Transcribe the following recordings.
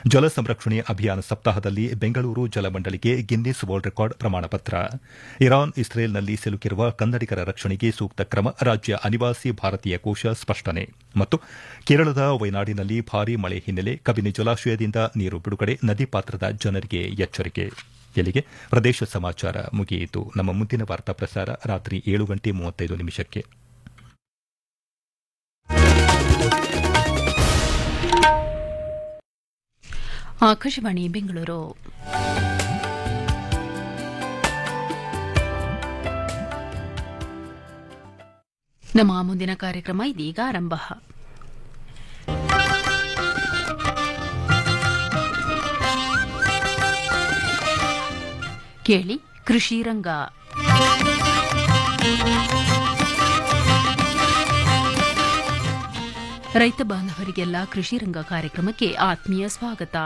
ಜಲ ಸಂರಕ್ಷಣೆ ಅಭಿಯಾನ ಸಪ್ತಾಹದಲ್ಲಿ ಬೆಂಗಳೂರು ಜಲಮಂಡಳಿಗೆ ಗಿನ್ನಿಸ್ ವರ್ಲ್ಡ್ ರೆಕಾರ್ಡ್ ಪ್ರಮಾಣಪತ್ರ ಇರಾನ್ ಇಸ್ರೇಲ್ನಲ್ಲಿ ಸಿಲುಕಿರುವ ಕನ್ನಡಿಗರ ರಕ್ಷಣೆಗೆ ಸೂಕ್ತ ಕ್ರಮ ರಾಜ್ಯ ಅನಿವಾಸಿ ಭಾರತೀಯ ಕೋಶ ಸ್ಪಷ್ಟನೆ ಮತ್ತು ಕೇರಳದ ವಯನಾಡಿನಲ್ಲಿ ಭಾರೀ ಮಳೆ ಹಿನ್ನೆಲೆ ಕಬಿನಿ ಜಲಾಶಯದಿಂದ ನೀರು ಬಿಡುಗಡೆ ನದಿ ಪಾತ್ರದ ಜನರಿಗೆ ಎಚ್ಚರಿಕೆ ಇಲ್ಲಿಗೆ ಪ್ರದೇಶ ಸಮಾಚಾರ ಮುಗಿಯಿತು ನಮ್ಮ ಮುಂದಿನ ವಾರ್ತಾ ಪ್ರಸಾರ ರಾತ್ರಿ ಏಳು ಗಂಟೆ ಮೂವತ್ತೈದು ನಿಮಿಷಕ್ಕೆ ಆಕಾಶವಾಣಿ ಬೆಂಗಳೂರು ನಮ್ಮ ಮುಂದಿನ ಕಾರ್ಯಕ್ರಮ ಇದೀಗ ಆರಂಭ ಕೇಳಿ ಕೃಷಿ ರಂಗ ರೈತ ಬಾಂಧವರಿಗೆಲ್ಲ ಕೃಷಿ ರಂಗ ಕಾರ್ಯಕ್ರಮಕ್ಕೆ ಆತ್ಮೀಯ ಸ್ವಾಗತ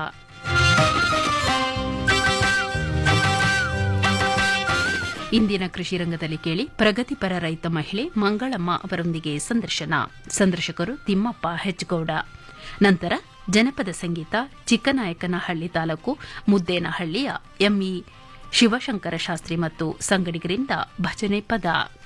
ಇಂದಿನ ಕೃಷಿ ರಂಗದಲ್ಲಿ ಕೇಳಿ ಪ್ರಗತಿಪರ ರೈತ ಮಹಿಳೆ ಮಂಗಳಮ್ಮ ಅವರೊಂದಿಗೆ ಸಂದರ್ಶನ ಸಂದರ್ಶಕರು ತಿಮ್ಮಪ್ಪ ಹೆಚ್ಗೌಡ ನಂತರ ಜನಪದ ಸಂಗೀತ ಚಿಕ್ಕನಾಯಕನಹಳ್ಳಿ ತಾಲೂಕು ಮುದ್ದೇನಹಳ್ಳಿಯ ಎಂಇ ಶಿವಶಂಕರ ಶಾಸ್ತ್ರಿ ಮತ್ತು ಸಂಗಡಿಗರಿಂದ ಭಜನೆ ಪದ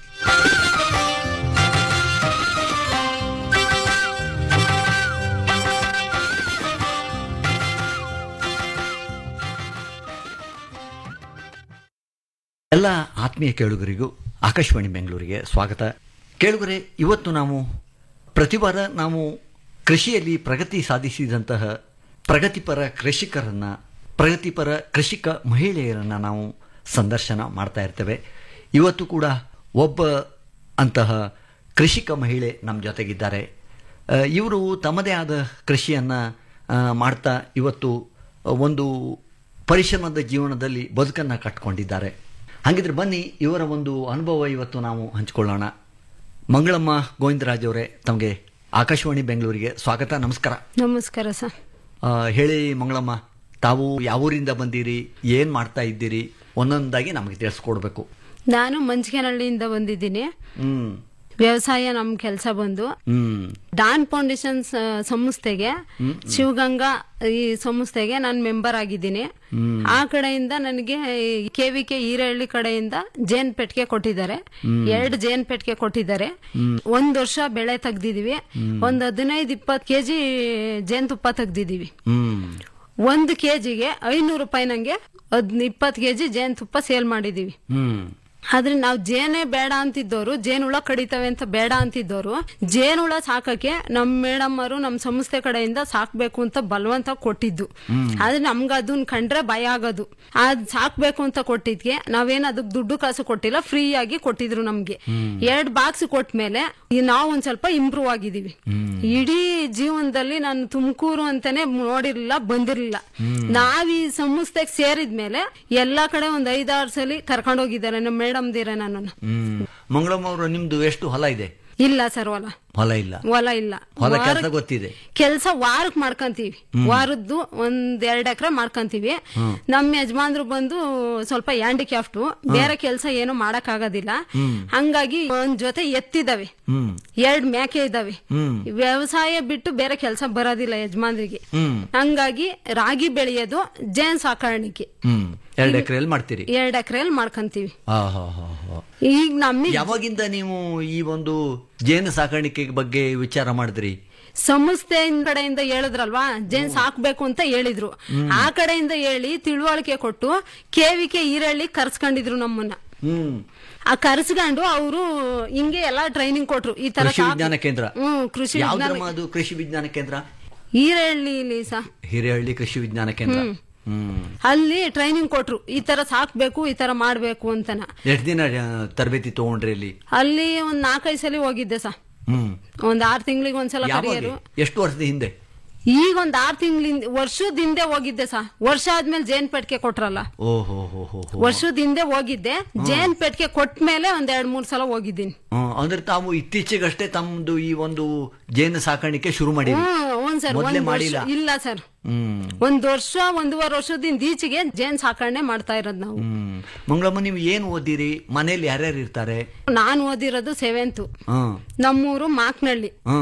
ಎಲ್ಲ ಆತ್ಮೀಯ ಕೇಳುಗರಿಗೂ ಆಕಾಶವಾಣಿ ಬೆಂಗಳೂರಿಗೆ ಸ್ವಾಗತ ಕೇಳುಗರೆ ಇವತ್ತು ನಾವು ಪ್ರತಿ ವಾರ ನಾವು ಕೃಷಿಯಲ್ಲಿ ಪ್ರಗತಿ ಸಾಧಿಸಿದಂತಹ ಪ್ರಗತಿಪರ ಕೃಷಿಕರನ್ನ ಪ್ರಗತಿಪರ ಕೃಷಿಕ ಮಹಿಳೆಯರನ್ನ ನಾವು ಸಂದರ್ಶನ ಮಾಡ್ತಾ ಇರ್ತೇವೆ ಇವತ್ತು ಕೂಡ ಒಬ್ಬ ಅಂತಹ ಕೃಷಿಕ ಮಹಿಳೆ ನಮ್ಮ ಜೊತೆಗಿದ್ದಾರೆ ಇವರು ತಮ್ಮದೇ ಆದ ಕೃಷಿಯನ್ನು ಮಾಡ್ತಾ ಇವತ್ತು ಒಂದು ಪರಿಶ್ರಮದ ಜೀವನದಲ್ಲಿ ಬದುಕನ್ನು ಕಟ್ಕೊಂಡಿದ್ದಾರೆ ಹಾಗಿದ್ರೆ ಬನ್ನಿ ಇವರ ಒಂದು ಅನುಭವ ಇವತ್ತು ನಾವು ಹಂಚಿಕೊಳ್ಳೋಣ ಮಂಗಳಮ್ಮ ಗೋವಿಂದರಾಜ್ ಅವರೇ ತಮಗೆ ಆಕಾಶವಾಣಿ ಬೆಂಗಳೂರಿಗೆ ಸ್ವಾಗತ ನಮಸ್ಕಾರ ನಮಸ್ಕಾರ ಸರ್ ಆ, ಹೇಳಿ ಮಂಗಳಮ್ಮ ತಾವು ಯಾವ ಊರಿಂದ ಬಂದಿರಿ ಏನು ಮಾಡ್ತಾ ಇದ್ದೀರಿ ಒಂದೊಂದಾಗಿ ನಮಗೆ ತಿಳಿಸ್ಕೊಡ್ಬೇಕು ನಾನು ಮಂಚಿಗೆನಹಳ್ಳಿಯಿಂದ ಬಂದಿದ್ದೀನಿ ಹ್ಮ್ ವ್ಯವಸಾಯ ನಮ್ಮ ಕೆಲಸ ಬಂದು ಹ್ಮ್ ಡಾನ್ ಫೌಂಡೇಶನ್ ಸ- ಸಂಸ್ಥೆಗೆ ಶಿವಗಂಗಾ ಈ ಸಂಸ್ಥೆಗೆ ನಾನು ಮೆಂಬರ್ ಆಗಿದ್ದೀನಿ ಆ ಕಡೆಯಿಂದ ನನಗೆ ಕೆ ವಿ ಕೆ ಈರಹಳ್ಳಿ ಕಡೆಯಿಂದ ಜೇನ್ ಪೆಟ್ಟಿಗೆ ಕೊಟ್ಟಿದ್ದಾರೆ ಎರಡು ಜೇನ್ ಪೆಟ್ಟಿಗೆ ಕೊಟ್ಟಿದ್ದಾರೆ ಒಂದ್ ವರ್ಷ ಬೆಳೆ ತೆಗ್ದಿದೀವಿ ಒಂದ್ ಹದಿನೈದು ಇಪ್ಪತ್ತು ಕೆಜಿ ಜೇನುತುಪ್ಪ ತೆಗ್ದಿದೀವಿ ಹ್ಮ್ ಒಂದು ಕೆಜಿಗೆ ಐನೂರು ರೂಪಾಯಿ ನಂಗೆ ಹದ್ ಇಪ್ಪತ್ತು ಕೆಜಿ ಜೇನುತುಪ್ಪ ಸೇಲ್ ಮಾಡಿದೀವಿ ಹ್ಮ್ ಆದ್ರೆ ನಾವು ಜೇನೇ ಬೇಡ ಅಂತಿದ್ದವರು ಜೇನುಳ ಕಡಿತವೆ ಅಂತ ಬೇಡ ಅಂತಿದ್ದವರು ಜೇನುಳ ಸಾಕಕ್ಕೆ ನಮ್ ಮೇಡಮ್ ಅವರು ನಮ್ ಸಂಸ್ಥೆ ಕಡೆಯಿಂದ ಸಾಕ್ಬೇಕು ಅಂತ ಬಲವಂತ ಕೊಟ್ಟಿದ್ದು ಆದ್ರೆ ನಮ್ಗ ಅದನ್ನ ಕಂಡ್ರೆ ಭಯ ಆಗೋದು ಅದ್ ಸಾಕ್ಬೇಕು ಅಂತ ಕೊಟ್ಟಿದ್ಗೆ ನಾವೇನ್ ಅದಕ್ ದುಡ್ಡು ಕಾಸು ಕೊಟ್ಟಿಲ್ಲ ಫ್ರೀ ಆಗಿ ಕೊಟ್ಟಿದ್ರು ನಮ್ಗೆ ಎರಡ್ ಬಾಕ್ಸ್ ಕೊಟ್ಮೇಲೆ ಈ ನಾವು ಒಂದ್ ಸ್ವಲ್ಪ ಇಂಪ್ರೂವ್ ಆಗಿದೀವಿ ಇಡೀ ಜೀವನದಲ್ಲಿ ನಾನು ತುಮಕೂರು ಅಂತಾನೆ ನೋಡಿರ್ಲಿಲ್ಲ ಬಂದಿರ್ಲಿಲ್ಲ ನಾವ್ ಈ ಸಂಸ್ಥೆಗೆ ಸೇರಿದ್ಮೇಲೆ ಎಲ್ಲಾ ಕಡೆ ಒಂದ್ ಐದಾರು ಸಲ ಕರ್ಕೊಂಡೋಗಿದ್ದಾರೆ ನಮ್ಮ ಮೇಡಮ್ ದಿರ ನನ್ನನ್ನು ಹ್ಮ್ ಮಂಗಳಮ್ಮ ಅವರು ನಿಮ್ದು ಎಷ್ಟು ಹೊಲ ಇದೆ ಇಲ್ಲ ಸರ್ ಹೊಲ ಹೊಲ ಇಲ್ಲ ಹೊಲ ಇಲ್ಲ ಹೊಲ ಕೆಲಸ ಗೊತ್ತಿದೆ ಕೆಲಸ ವಾರಕ್ ಮಾಡ್ಕಂತೀವಿ ವಾರದ್ದು ಒಂದ್ ಎರಡ್ ಎಕರೆ ಮಾಡ್ಕಂತೀವಿ ನಮ್ಮ ಯಜಮಾನ್ರು ಬಂದು ಸ್ವಲ್ಪ ಹ್ಯಾಂಡಿಕ್ಯಾಫ್ಟ್ ಬೇರೆ ಕೆಲಸ ಏನು ಮಾಡಕ್ ಆಗೋದಿಲ್ಲ ಹಂಗಾಗಿ ಒಂದ್ ಜೊತೆ ಎತ್ತಿದಾವೆ ಹ್ಮ್ ಎರಡ್ ಮೇಕೆ ಇದಾವೆ ಹ್ಮ್ ವ್ಯವಸಾಯ ಬಿಟ್ಟು ಬೇರೆ ಕೆಲಸ ಬರೋದಿಲ್ಲ ಯಜಮಾನ್ರಿಗೆ ಹ್ಮ್ ಹಂಗಾಗಿ ರಾಗಿ ಬೆಳೆಯೋದು ಜೇನ್ ಸಾಕಾಣಿಕೆ ಹ್ಮ್ ಎರಡು ಎಕರೆಯಲ್ಲಿ ಮಾಡ್ತೀರಿ ಎರಡ್ ಎಕರೆಯಲ್ಲಿ ಮಾಡ್ಕಂತೀವಿ ಆ, ಹಾ, ಹಾ, ಹಾ. ಈಗ ನಮಗೆ ಯಾವಾಗಿಂದ ನೀವು ಈ ಒಂದು ಜೇನು ಸಾಕಾಣಿಕೆ ಬಗ್ಗೆ ವಿಚಾರ ಮಾಡಿದ್ರಿ ಸಂಸ್ಥೆ ಕಡೆಯಿಂದ ಹೇಳಿದ್ರಲ್ವಾ ಜೇನ್ ಸಾಕ್ಬೇಕು ಅಂತ ಹೇಳಿದ್ರು ಆ ಕಡೆಯಿಂದ ಹೇಳಿ ತಿಳುವಳಿಕೆ ಕೊಟ್ಟು ಕೆವಿಕೆ ಈರಳ್ಳಿ ಕರ್ಸ್ಕೊಂಡಿದ್ರು ನಮ್ಮನ್ನ ಹ್ಮ್ ಆ ಕರ್ಸ್ಕೊಂಡು ಅವರು ಹಿಂಗೆ ಎಲ್ಲಾ ಟ್ರೈನಿಂಗ್ ಕೊಟ್ರು ಈ ತರ ಕೃಷಿ ಸಾಕು- ವಿಜ್ಞಾನ ಕೇಂದ್ರ ಹ್ಮ್ ಕೃಷಿ ಯಾವ್ದ್ರಮ್ಮ ವಿಜ್ಞಾನ ಅದು ಕೃಷಿ ವಿಜ್ಞಾನ ಕೇಂದ್ರ ಈರಳ್ಳಿ ಸಾ ಹಿರೇಹಳ್ಳಿ ಕೃಷಿ ವಿಜ್ಞಾನ ಕೇಂದ್ರ ಹ್ಮ್ ಅಲ್ಲಿ ಟ್ರೈನಿಂಗ್ ಕೊಟ್ರು ಈ ತರ ಸಾಕ್ಬೇಕು ಈ ತರ ಮಾಡ್ಬೇಕು ಅಂತನ ಎಷ್ಟು ದಿನ ಆ, ತರಬೇತಿ ತಗೊಂಡ್ರಿ ಅಲ್ಲಿ ಅಲ್ಲಿ ಒಂದ್ ನಾಲ್ಕೈದು ಸಲ ಹೋಗಿದ್ದೆ ಸಾ ಹ್ಮ್ ಒಂದ್ ಆರ್ ತಿಂಗಳಿಗೆ ಒಂದ್ಸಲ ಯಾವಾಗ ಕರಿಯರು ಎಷ್ಟು ವರ್ಷದ ಹಿಂದೆ ಈಗ ಒಂದ್ ಆರ್ ತಿಂಗಳಿಂದ ವರ್ಷದ ಹಿಂದೆ ಹೋಗಿದ್ದೆ ಸಾ ವರ್ಷ ಆದ್ಮೇಲೆ ಜೇನ್ ಪೆಟ್ಕೆ ಕೊಟ್ರಲ್ಲ ಓಹೋ ಹೋ ಹೋ ಹೋ ವರ್ಷದ ಹಿಂದೆ ಹೋಗಿದ್ದೆ ಜೇನ್ ಪೆಟ್ಗೆ ಕೊಟ್ಮೇಲೆ ಒಂದ್ ಎರಡ್ ಮೂರ್ ಸಲ ಹೋಗಿದ್ದೀನಿ ಹ್ಮ್, ಅಂದ್ರೆ ತಾವು ಇತ್ತೀಚೆಗಷ್ಟೇ ತಮ್ಮದು ಈ ಒಂದು ಜೇನು ಸಾಕಾಣಿಕೆ ಶುರು ಮಾಡಿರಿ ಹ್ಮ್ ಒಂದ್ ಸರ್ ಮೊದ್ಲೇ ಒಂದ್ ಮಾಡಿಲ್ಲ ವರ್ಷ ಇಲ್ಲ ಸರ್ ಹ್ಮ್ ಒಂದ್ ವರ್ಷ ಒಂದೂವರೆ ವರ್ಷದಿಂದ ಈಚೆಗೆ ಜೇನ್ ಸಾಕಣೆ ಮಾಡ್ತಾ ಇರೋದ್ ನಾವು ಹ್ಮ್ ಮಂಗಳಮ್ಮ ನೀವು ಏನ್ ಓದಿರಿ ಮನೇಲಿ ಯಾರ್ಯಾರು ಇರ್ತಾರೆ ನಾನು ಓದಿರೋದು ಸೆವೆಂತ್ ಹ್ಮ್ ನಮ್ಮೂರು ಮಾಕ್ನಳ್ಳಿ ಹ್ಮ್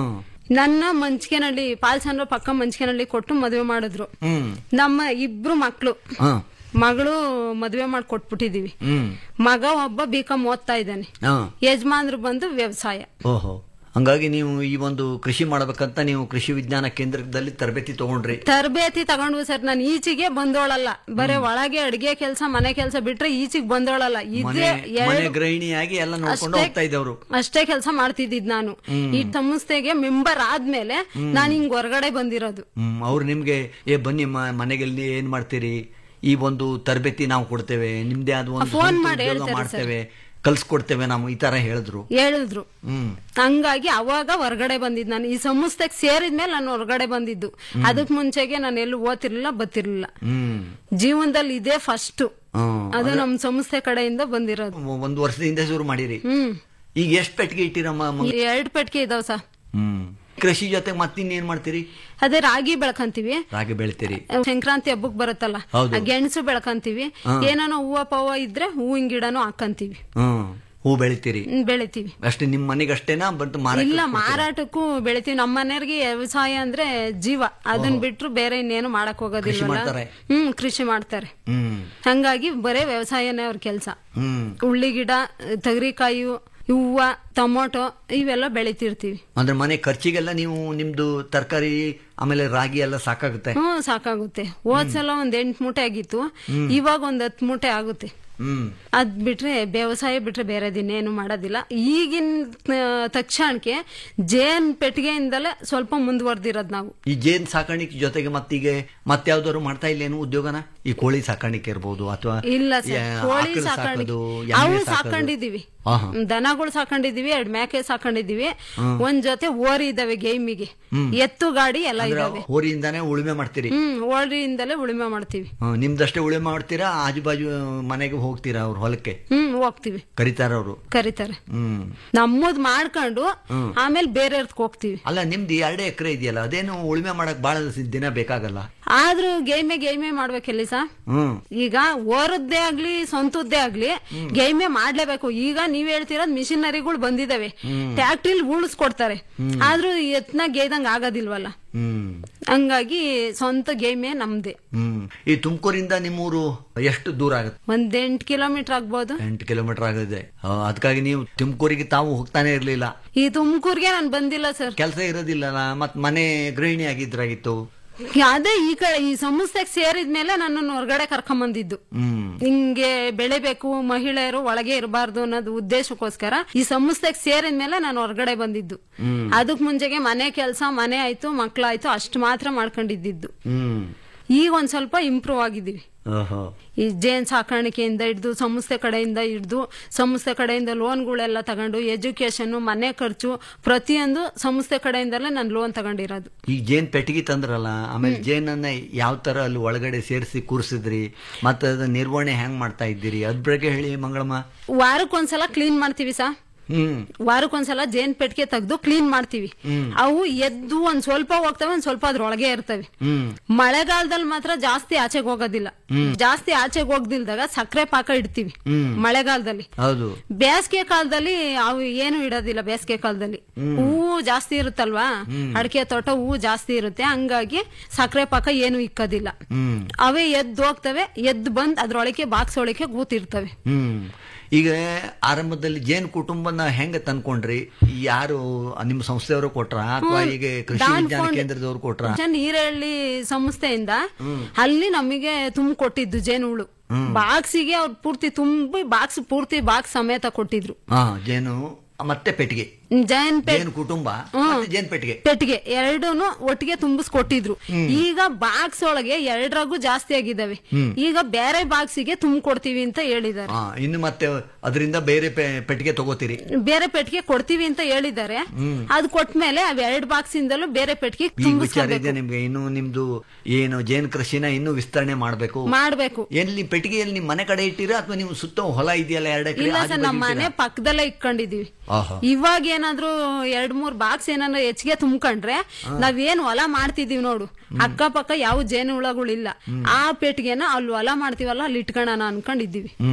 ನನ್ನ ಮಂಚಿಗೆನಹಳ್ಳಿ ಪಾಲ್ಸಂದ್ರ ಪಕ್ಕ ಮಂಚಿಗೆನಹಳ್ಳಿ ಕೊಟ್ಟು ಮದುವೆ ಮಾಡಿದ್ರು ಹ್ಮ್ ನಮ್ಮ ಇಬ್ರು ಮಕ್ಳು ಹಾ ಮಗಳು ಮದುವೆ ಮಾಡಿ ಕೊಟ್ಬಿಟ್ಟಿದೀವಿ ಹ್ಮ್ ಮಗ ಒಬ್ಬ ಬಿ ಕಾಮ್ ಓದ್ತಾ ಇದ್ದಾನೆ ಹಾ ಯಜಮಾನ್ರು ಬಂದು ವ್ಯವಸಾಯ ಓಹೋ ಹಂಗಾಗಿ ನೀವು ಈ ಒಂದು ಕೃಷಿ ಮಾಡ್ಬೇಕಂತ ನೀವು ಕೃಷಿ ವಿಜ್ಞಾನ ಕೇಂದ್ರದಲ್ಲಿ ತರಬೇತಿ ತಗೊಂಡ್ರಿ ತರಬೇತಿ ತಗೊಂಡ್ವು ಸರ್ ನಾನು ಈಚೆಗೆ ಬಂದೋಳಲ್ಲ ಬರೇ ಒಳಗೆ ಅಡಿಗೆ ಕೆಲಸ ಮನೆ ಕೆಲಸ ಬಿಟ್ರೆ ಈಚೆಗೆ ಬಂದೋಳಲ್ಲ ಮನೆ ಇದೇ ಮನೆ ಎರಡು ಗೃಹಿಣಿಯಾಗಿ ಎಲ್ಲ ನೋಡ್ಕೊಂಡು ಅಷ್ಟೇ- ಹೋಗ್ತಾ ಇದ್ದವ್ರು ಅಷ್ಟೇ ಕೆಲಸ ಮಾಡ್ತಿದ್ದಿದ್ ನಾನು ಈ ಸಂಸ್ಥೆಗೆ ಮೆಂಬರ್ ಆದ್ಮೇಲೆ ನಾನು ಹಿಂಗ್ ಹೊರಗಡೆ ಬಂದಿರೋದು ಹ್ಮ್ ಅವ್ರು ನಿಮ್ಗೆ ಏ ಬನ್ನಿ ಮ- ಮನೆಯಲ್ಲಿ ಏನ್ ಮಾಡ್ತೀರಿ ಈ ಒಂದು ತರಬೇತಿ ನಾವು ಕೊಡ್ತೇವೆ ನಿಮ್ದೇ ಆದ ಒಂದು ಫೋನ್ ಸ್ವಂತ ಮಾಡಿ ಉದ್ಯೋಗ ಹೇಳ್ತಾರೆ ಮಾಡ್ತೇವೆ ಕಲ್ಸ್ಕೊಡ್ತೇವೆ ನಾವು ಈ ತರ ಹೇಳಿದ್ರು ಹೇಳಿದ್ರು ಹ್ಮ್ ಹಂಗಾಗಿ ಅವಾಗ ಹೊರಗಡೆ ಬಂದಿದ್ ನಾನು ಈ ಸಂಸ್ಥೆಗೆ ಸೇರಿದ್ಮೇಲೆ ನಾನು ಹೊರಗಡೆ ಬಂದಿದ್ದು ಅದಕ್ ಮುಂಚೆಗೆ ನಾನು ಎಲ್ಲೂ ಓದ್ತಿರ್ಲಿಲ್ಲ ಬತ್ತಿರ್ಲಿಲ್ಲ ಹ್ಮ್ ಜೀವನದಲ್ಲಿ ಇದೇ ಫಸ್ಟ್ ಹ್ಮ್. ಅದು ನಮ್ ಸಂಸ್ಥೆ ಕಡೆಯಿಂದ ಬಂದಿರೋದು ಒಂದು ವರ್ಷದ ಹಿಂದೆ ಶುರು ಮಾಡಿರಿ ಹ್ಮ್ ಈಗ ಎಷ್ಟ್ ಪೆಟ್ಟಿಗೆ ಇಟ್ಟಿರಮ್ಮ ಮ- ಎರಡ್ ಪೆಟ್ಟಿಗೆ ಇದಾವ್ ಸಾ ಹ್ಮ್ ಕೃಷಿ ಜೊತೆ ಮತ್ತಿನ್ನೇನ್ ಮಾಡ್ತೀರಿ ಅದೇ ರಾಗಿ ಬೆಳ್ಕಂತೀವಿ ರಾಗಿ ಬೆಳಿತೀರಿ ಸಂಕ್ರಾಂತಿ ಹಬ್ಬಕ್ ಬರುತ್ತಲ್ಲ ಹೌದು. ಆ ಗೆಣಸು ಬೆಳ್ಕಂತೀವಿ ಏನಾನ ಹೂವ ಪವ ಇದ್ರೆ ಹೂವಿನ ಗಿಡನು ಹಾಕಂತೀವಿ ಹ್ಮ್ ಹೂ ಬೆಳಿತೀರಿ ಹ್ಮ್, ಬೆಳಿತೀವಿ ಅಷ್ಟೇ ನಿಮ್ ಮನೆಗೆ ಅಷ್ಟೇನಾ ಬಂತು ಮಾರಾಟ ಇಲ್ಲ ಮಾರಾಟಕ್ಕೂ ಬೆಳಿತೀವಿ ನಮ್ಮ ಮನೆಯವ್ರಿಗೆ ವ್ಯವಸಾಯ ಅಂದ್ರೆ ಜೀವ ಅದನ್ನ ಬಿಟ್ರು ಬೇರೆ ಇನ್ನೇನು ಮಾಡಕ್ ಹೋಗೋದಿಲ್ವಲ್ಲ ಮಾಡ್ತಾರೆ? ಹ್ಮ್ ಕೃಷಿ ಮಾಡ್ತಾರೆ ಹ್ಮ್ ಹಂಗಾಗಿ ಬರೇ ವ್ಯವಸಾಯನೇ ಅವ್ರ ಕೆಲ್ಸ ಹ್ಮ್ ಉಳ್ಳಿ ಗಿಡ ತೊಗರಿಕಾಯಿ ಹೂವ ಟೊಮೊಟೊ ಇವೆಲ್ಲ ಬೆಳಿತಿರ್ತೀವಿ ಅಂದ್ರೆ ಮನೆ ಖರ್ಚಿಗೆಲ್ಲ ನೀವು ನಿಮ್ದು ತರಕಾರಿ ಆಮೇಲೆ ರಾಗಿ ಎಲ್ಲ ಸಾಕಾಗುತ್ತೆ ಹ್ಮ್ ಸಾಕಾಗುತ್ತೆ ಹೋದ್ಸಲ ಒಂದ್ ಎಂಟ್ ಮೂಟೆ ಆಗಿತ್ತು ಇವಾಗ ಒಂದ್ ಹತ್ ಮೂಟೆ ಆಗುತ್ತೆ ಹ್ಮ್ ಅದ್ ಬಿಟ್ರೆ ವ್ಯವಸಾಯ ಬಿಟ್ರೆ ಬೇರೆ ದಿನೇನು ಮಾಡೋದಿಲ್ಲ ಈಗಿನ ಆ, ತಕ್ಷಣಕ್ಕೆ ಜೇನ್ ಪೆಟ್ಟಿಗೆಯಿಂದಲೇ ಸ್ವಲ್ಪ ಮುಂದುವರೆದಿರೋದು ನಾವು ಈ ಜೇನ್ ಸಾಕಾಣಿಕೆ ಜೊತೆಗೆ ಮತ್ತೀಗ ಮತ್ಯಾವ್ದಾದ್ರು ಮಾಡ್ತಾ ಇಲ್ಲೇನು ಉದ್ಯೋಗನ ಈ ಕೋಳಿ ಸಾಕಾಣಿಕೆ ಇರ್ಬೋದು ಅಥವಾ ಇಲ್ಲ ಸರ್ ಯಾ- ಕೋಳಿ ಆಕಳು ಸಾಕಾಣಿಕೆ ಸಾಕೋದು, ಅವು ಎಮ್ಮೆ ಸಾಕೋದು. ಸಾಕೊಂಡಿದೀವಿ ಆಹಾ. ದನಗಳು ಸಾಕೊಂಡಿದೀವಿ ಎರಡ್ ಮೇಕೆ ಸಾಕೊಂಡಿದೀವಿ ಒಂದ್ ಜೊತೆ ಓರಿ ಇದಾವೆ ಗೇಮಿಗೆ ಎತ್ತು ಗಾಡಿ ಎಲ್ಲ ಅಂದ್ರೆ ಇದಾವೆ ಹೋರಿಯಿಂದಾನೇ ಉಳುಮೆ ಮಾಡ್ತೀರಿ ಹ್ಮ್ ಓರಿಯಿಂದಲೇ ಉಳುಮೆ ಮಾಡ್ತೀವಿ ಹ್ಮ್, ನಿಮ್ದಷ್ಟೇ ಉಳುಮೆ ಮಾಡ್ತೀರಾ ಆಜು ಬಾಜು ಮನೆಗೆ ಹೋಗ್ತೀರಾ ಅವ್ರ ಹೊಲಕ್ಕೆ ಹ್ಮ್ ಹೋಗ್ತೀವಿ ಕರಿತಾರ ಅವರು ಕರೀತಾರೆ ಹ್ಮ್ ನಮ್ಮದ್ ಮಾಡ್ಕೊಂಡು ಆಮೇಲೆ ಬೇರೆಯವ್ರದ್ ಹೋಗ್ತೀವಿ ಅಲ್ಲ ನಿಮ್ದು ಎರಡೇ ಎಕರೆ ಇದೆಯಲ್ಲ ಅದೇನು ಉಳುಮೆ ಮಾಡಕ್ ಬಹಳ ದಿನ ಬೇಕಾಗಲ್ಲ ಆದ್ರೂ ಗೇಮೆ ಗೇಮೆ ಮಾಡ್ಬೇಕಲ್ಲಿ ಸಾ ಹ್ಮ್ ಈಗ ಓರದ್ದೇ ಆಗ್ಲಿ ಸ್ವಂತದ್ದೇ ಆಗ್ಲಿ ಗೇಮೆ ಮಾಡ್ಲೇಬೇಕು ಈಗ ನೀವ್ ಹೇಳ್ತಿರೋದ್ ಮಿಷಿನರಿಗಳು ಬಂದಿದಾವೆ ಟ್ಯಾಕ್ಟ್ರಿಲ್ ಉಳಿಸ್ಕೊಡ್ತಾರೆ ಆದ್ರೂ ಎತ್ನ ಗೇಯ್ದಂಗ್ ಆಗೋದಿಲ್ವಲ್ಲ ಹ್ಮ್ ಹಂಗಾಗಿ ಸ್ವಂತ ಗೇಮೆ ನಮ್ದೇ ಹ್ಮ್ ಈ ತುಮಕೂರಿಂದ ನಿಮ್ಮೂರು ಎಷ್ಟು ದೂರ ಆಗುತ್ತೆ ಒಂದ್ ಎಂಟ್ ಕಿಲೋಮೀಟರ್ ಆಗ್ಬೋದು ಎಂಟು ಕಿಲೋಮೀಟರ್ ಆಗುತ್ತೆ ಆ, ಅದಕ್ಕಾಗಿ ನೀವು ತುಮಕೂರಿಗೆ ತಾವು ಹೋಗ್ತಾನೆ ಇರ್ಲಿಲ್ಲ ಈ ತುಮಕೂರ್ಗೆ ನಾನ್ ಬಂದಿಲ್ಲ ಸರ್ ಕೆಲಸ ಇರೋದಿಲ್ಲಲ್ಲ ಮತ್ ಮನೆ ಗೃಹಿಣಿ ಆಗಿದ್ರಾಗಿತ್ತು ಅದೇ ಈ ಕಡೆ ಈ ಸಂಸ್ಥೆಗೆ ಸೇರಿದ್ಮೇಲೆ ನನ್ನನ್ನು ಹೊರಗಡೆ ಕರ್ಕೊಂಬಂದಿದ್ದು ಹ್ಮ್ ಹಿಂಗೆ ಬೆಳಿಬೇಕು ಮಹಿಳೆಯರು ಒಳಗೆ ಇರಬಾರ್ದು ಅನ್ನೋದು ಉದ್ದೇಶಕ್ಕೋಸ್ಕರ ಈ ಸಂಸ್ಥೆಗೆ ಸೇರಿದ್ಮೇಲೆ ನಾನು ಹೊರಗಡೆ ಬಂದಿದ್ದು ಅದಕ್ ಮುಂಚೆಗೆ ಮನೆ ಕೆಲಸ ಮನೆ ಆಯ್ತು ಮಕ್ಳಾಯ್ತು ಅಷ್ಟು ಮಾತ್ರ ಮಾಡ್ಕೊಂಡಿದ್ದು ಹ್ಮ್ ಈಗ ಒಂದ್ ಸ್ವಲ್ಪ ಇಂಪ್ರೂವ್ ಆಗಿದ್ದೀವಿ ಓಹೋ ಈ ಜೇನ್ ಸಾಕಾಣಿಕೆಯಿಂದ ಹಿಡ್ದು ಸಂಸ್ಥೆ ಕಡೆಯಿಂದ ಹಿಡ್ದು ಸಂಸ್ಥೆ ಕಡೆಯಿಂದ ಲೋನ್ಗಳೆಲ್ಲ ತಗೊಂಡು ಎಜುಕೇಶನ್ ಮನೆ ಖರ್ಚು ಪ್ರತಿಯೊಂದು ಸಂಸ್ಥೆ ಕಡೆಯಿಂದಲೇ ನಾನು ಲೋನ್ ತಗೊಂಡಿರೋದು ಈ ಜೇನ್ ಪೆಟ್ಟಿಗೆ ತಂದ್ರಲ್ಲ ಆಮೇಲೆ ಜೇನನ್ನ ಯಾವ ತರ ಅಲ್ಲಿ ಒಳಗಡೆ ಸೇರಿಸಿ ಕೂರಿಸಿದ್ರಿ ಮತ್ತೆ ಅದ ನಿರ್ವಹಣೆ ಹೆಂಗ್ ಮಾಡ್ತಾ ಇದ್ದೀರಿ ಅದ್ ಬಗ್ಗೆ ಹೇಳಿ ಮಂಗಳಮ್ಮ ವಾರಕ್ಕೊಂದ್ಸಲ ಕ್ಲೀನ್ ಮಾಡ್ತೀವಿ ಸಾ ಹ್ಮ್ ವಾರಕ್ಕೊಂದ್ಸಲ ಜೇನ್ ಪೆಟ್ಟಿಗೆ ತೆಗೆದು ಕ್ಲೀನ್ ಮಾಡ್ತೀವಿ ಅವು ಎದ್ದು ಒಂದ್ ಸ್ವಲ್ಪ ಹೋಗ್ತವೆ ಒಂದ್ ಸ್ವಲ್ಪ ಅದ್ರೊಳಗೆ ಇರ್ತವೆ ಹ್ಮ್ ಮಳೆಗಾಲದಲ್ಲಿ ಮಾತ್ರ ಜಾಸ್ತಿ ಆಚೆಗೆ ಹೋಗೋದಿಲ್ಲ ಜಾಸ್ತಿ ಆಚೆಗೆ ಹೋಗ್ದಿಲ್ದಾಗ ಸಕ್ಕರೆ ಪಾಕ ಇಡ್ತೀವಿ ಮಳೆಗಾಲದಲ್ಲಿ ಹೌದು ಬೇಸಿಗೆ ಕಾಲದಲ್ಲಿ ಅವು ಏನು ಇಡೋದಿಲ್ಲ ಬೇಸಿಗೆ ಕಾಲದಲ್ಲಿ ಹೂವು ಜಾಸ್ತಿ ಇರುತ್ತಲ್ವಾ ಅಡಿಕೆ ತೋಟ ಹೂವು ಜಾಸ್ತಿ ಇರುತ್ತೆ ಹಂಗಾಗಿ ಸಕ್ಕರೆ ಪಾಕ ಏನು ಇಕ್ಕೋದಿಲ್ಲ ಹ್ಮ್ ಅವೇ ಎದ್ದು ಹೋಗ್ತವೆ ಎದ್ದು ಬಂದ್ ಅದ್ರೊಳಗೆ ಬಾಕ್ಸ್ ಒಳಗೆ ಕೂತಿರ್ತವೆ ಹ್ಮ್ ಈಗ ಆರಂಭದಲ್ಲಿ ಜೇನ್ ಕುಟುಂಬನ ಹೆಂಗ ತಂದ್ಕೊಂಡ್ರಿ ಯಾರು ನಿಮ್ಮ ಸಂಸ್ಥೆಯವರು ಕೊಟ್ರ ಅಥವಾ ಈಗ ಕೃಷಿ ದಾನ್ ವಿಜ್ಞಾನ ಫೌಂಡ್- ಕೇಂದ್ರದವ್ರು ಕೊಟ್ರ ಜನ್ ನೀರಹಳ್ಳಿ ಸಂಸ್ಥೆಯಿಂದ ಅಲ್ಲಿ ನಮಗೆ ತುಂಬ ಕೊಟ್ಟಿದ್ದು ಜೇನುಹುಳು ಬಾಕ್ಸಿಗೆ ಅವ್ರು ಪೂರ್ತಿ ತುಂಬಿ ಬಾಕ್ಸ್ ಪೂರ್ತಿ ಬಾಕ್ಸ್ ಸಮೇತ ಕೊಟ್ಟಿದ್ರು ಹಾ ಜೇನು ಮತ್ತೆ ಪೆಟ್ಟಿಗೆ ಜೈನ್ ಪೆ ಜೇನು ಕುಟುಂಬ ಮತ್ತೆ ಜೇನ್ ಪೆಟ್ಟಿಗೆ ಪೆಟ್ಟಿಗೆ ಎರಡೂನು ಒಟ್ಟಿಗೆ ತುಂಬಿಸ್ಕೊಟ್ಟಿದ್ರು ಈಗ ಬಾಕ್ಸ್ ಒಳಗೆ ಎರಡರಾಗೂ ಜಾಸ್ತಿ ಆಗಿದಾವೆ ಈಗ ಬೇರೆ ಬಾಕ್ಸಿಗೆ ತುಂಬಿಕೊಡ್ತೀವಿ ಅಂತ ಹೇಳಿದ್ದಾರೆ ಹಾ ಇನ್ನು ಮತ್ತೆ ಅದರಿಂದ ಬೇರೆ ಪೆ- ಪೆಟ್ಟಿಗೆ ತಗೋತೀರಿ ಬೇರೆ ಪೆಟ್ಟಿಗೆ ಕೊಡ್ತೀವಿ ಅಂತ ಹೇಳಿದ್ದಾರೆ ಅದ್ ಕೊಟ್ಮೇಲೆ ಅವ್ ಎರಡ್ ಬಾಕ್ಸ್ ಇಂದಲೂ ಬೇರೆ ಪೆಟ್ಟಿಗೆ ಈಗ ವಿಚಾರ ತುಂಬಿಸ್ಕೊಬೇಕು ಇದೆ ನಿಮ್ಗೆ ಇನ್ನು ನಿಮ್ದು ಏನು ಜೇನ್ ಕೃಷಿನ ಇನ್ನೂ ವಿಸ್ತರಣೆ ಮಾಡ್ಬೇಕು ಮಾಡ್ಬೇಕು ಎಲ್ಲಿ ಪೆಟ್ಟಿಗೆಯಲ್ಲಿ ನಿಮ್ ಮನೆ ಕಡೆ ಇಟ್ಟಿರಾ ಅಥವಾ ನೀವು ಸುತ್ತ ಹೊಲ ಇದೆಯಲ್ಲ ಎರಡು ಎಕರೆ ಇಲ್ಲ ಸರ್ ನಮ್ಮ ಮನೆ ಪಕ್ಕದಲ್ಲೇ ಇಟ್ಕೊಂಡಿದೀವಿ ಆಹಾ. ಇವಾಗ ಏನಾದ್ರು ಎರಡ್ ಮೂರ್ ಬಾಕ್ಸ್ ಏನಾದ್ರು ಹೆಚ್ಚಿಗೆ ತುಂಬ್ಕೊಂಡ್ರೆ ನಾವೇನ್ ಹೊಲ ಮಾಡ್ತಿದೀವಿ ನೋಡು ಅಕ್ಕಪಕ್ಕ ಯಾವ ಜೇನು ಹುಳಗಳಿಲ್ಲ ಆ ಪೆಟ್ಟಿಗೆನ ಅಲ್ಲಿ ಹೊಲ ಮಾಡ್ತೀವಲ್ಲ ಅಲ್ಲಿ ಇಟ್ಕೊಳ್ಳೋಣ ಅನ್ಕೊಂಡಿದೀವಿ ಹ್ಮ್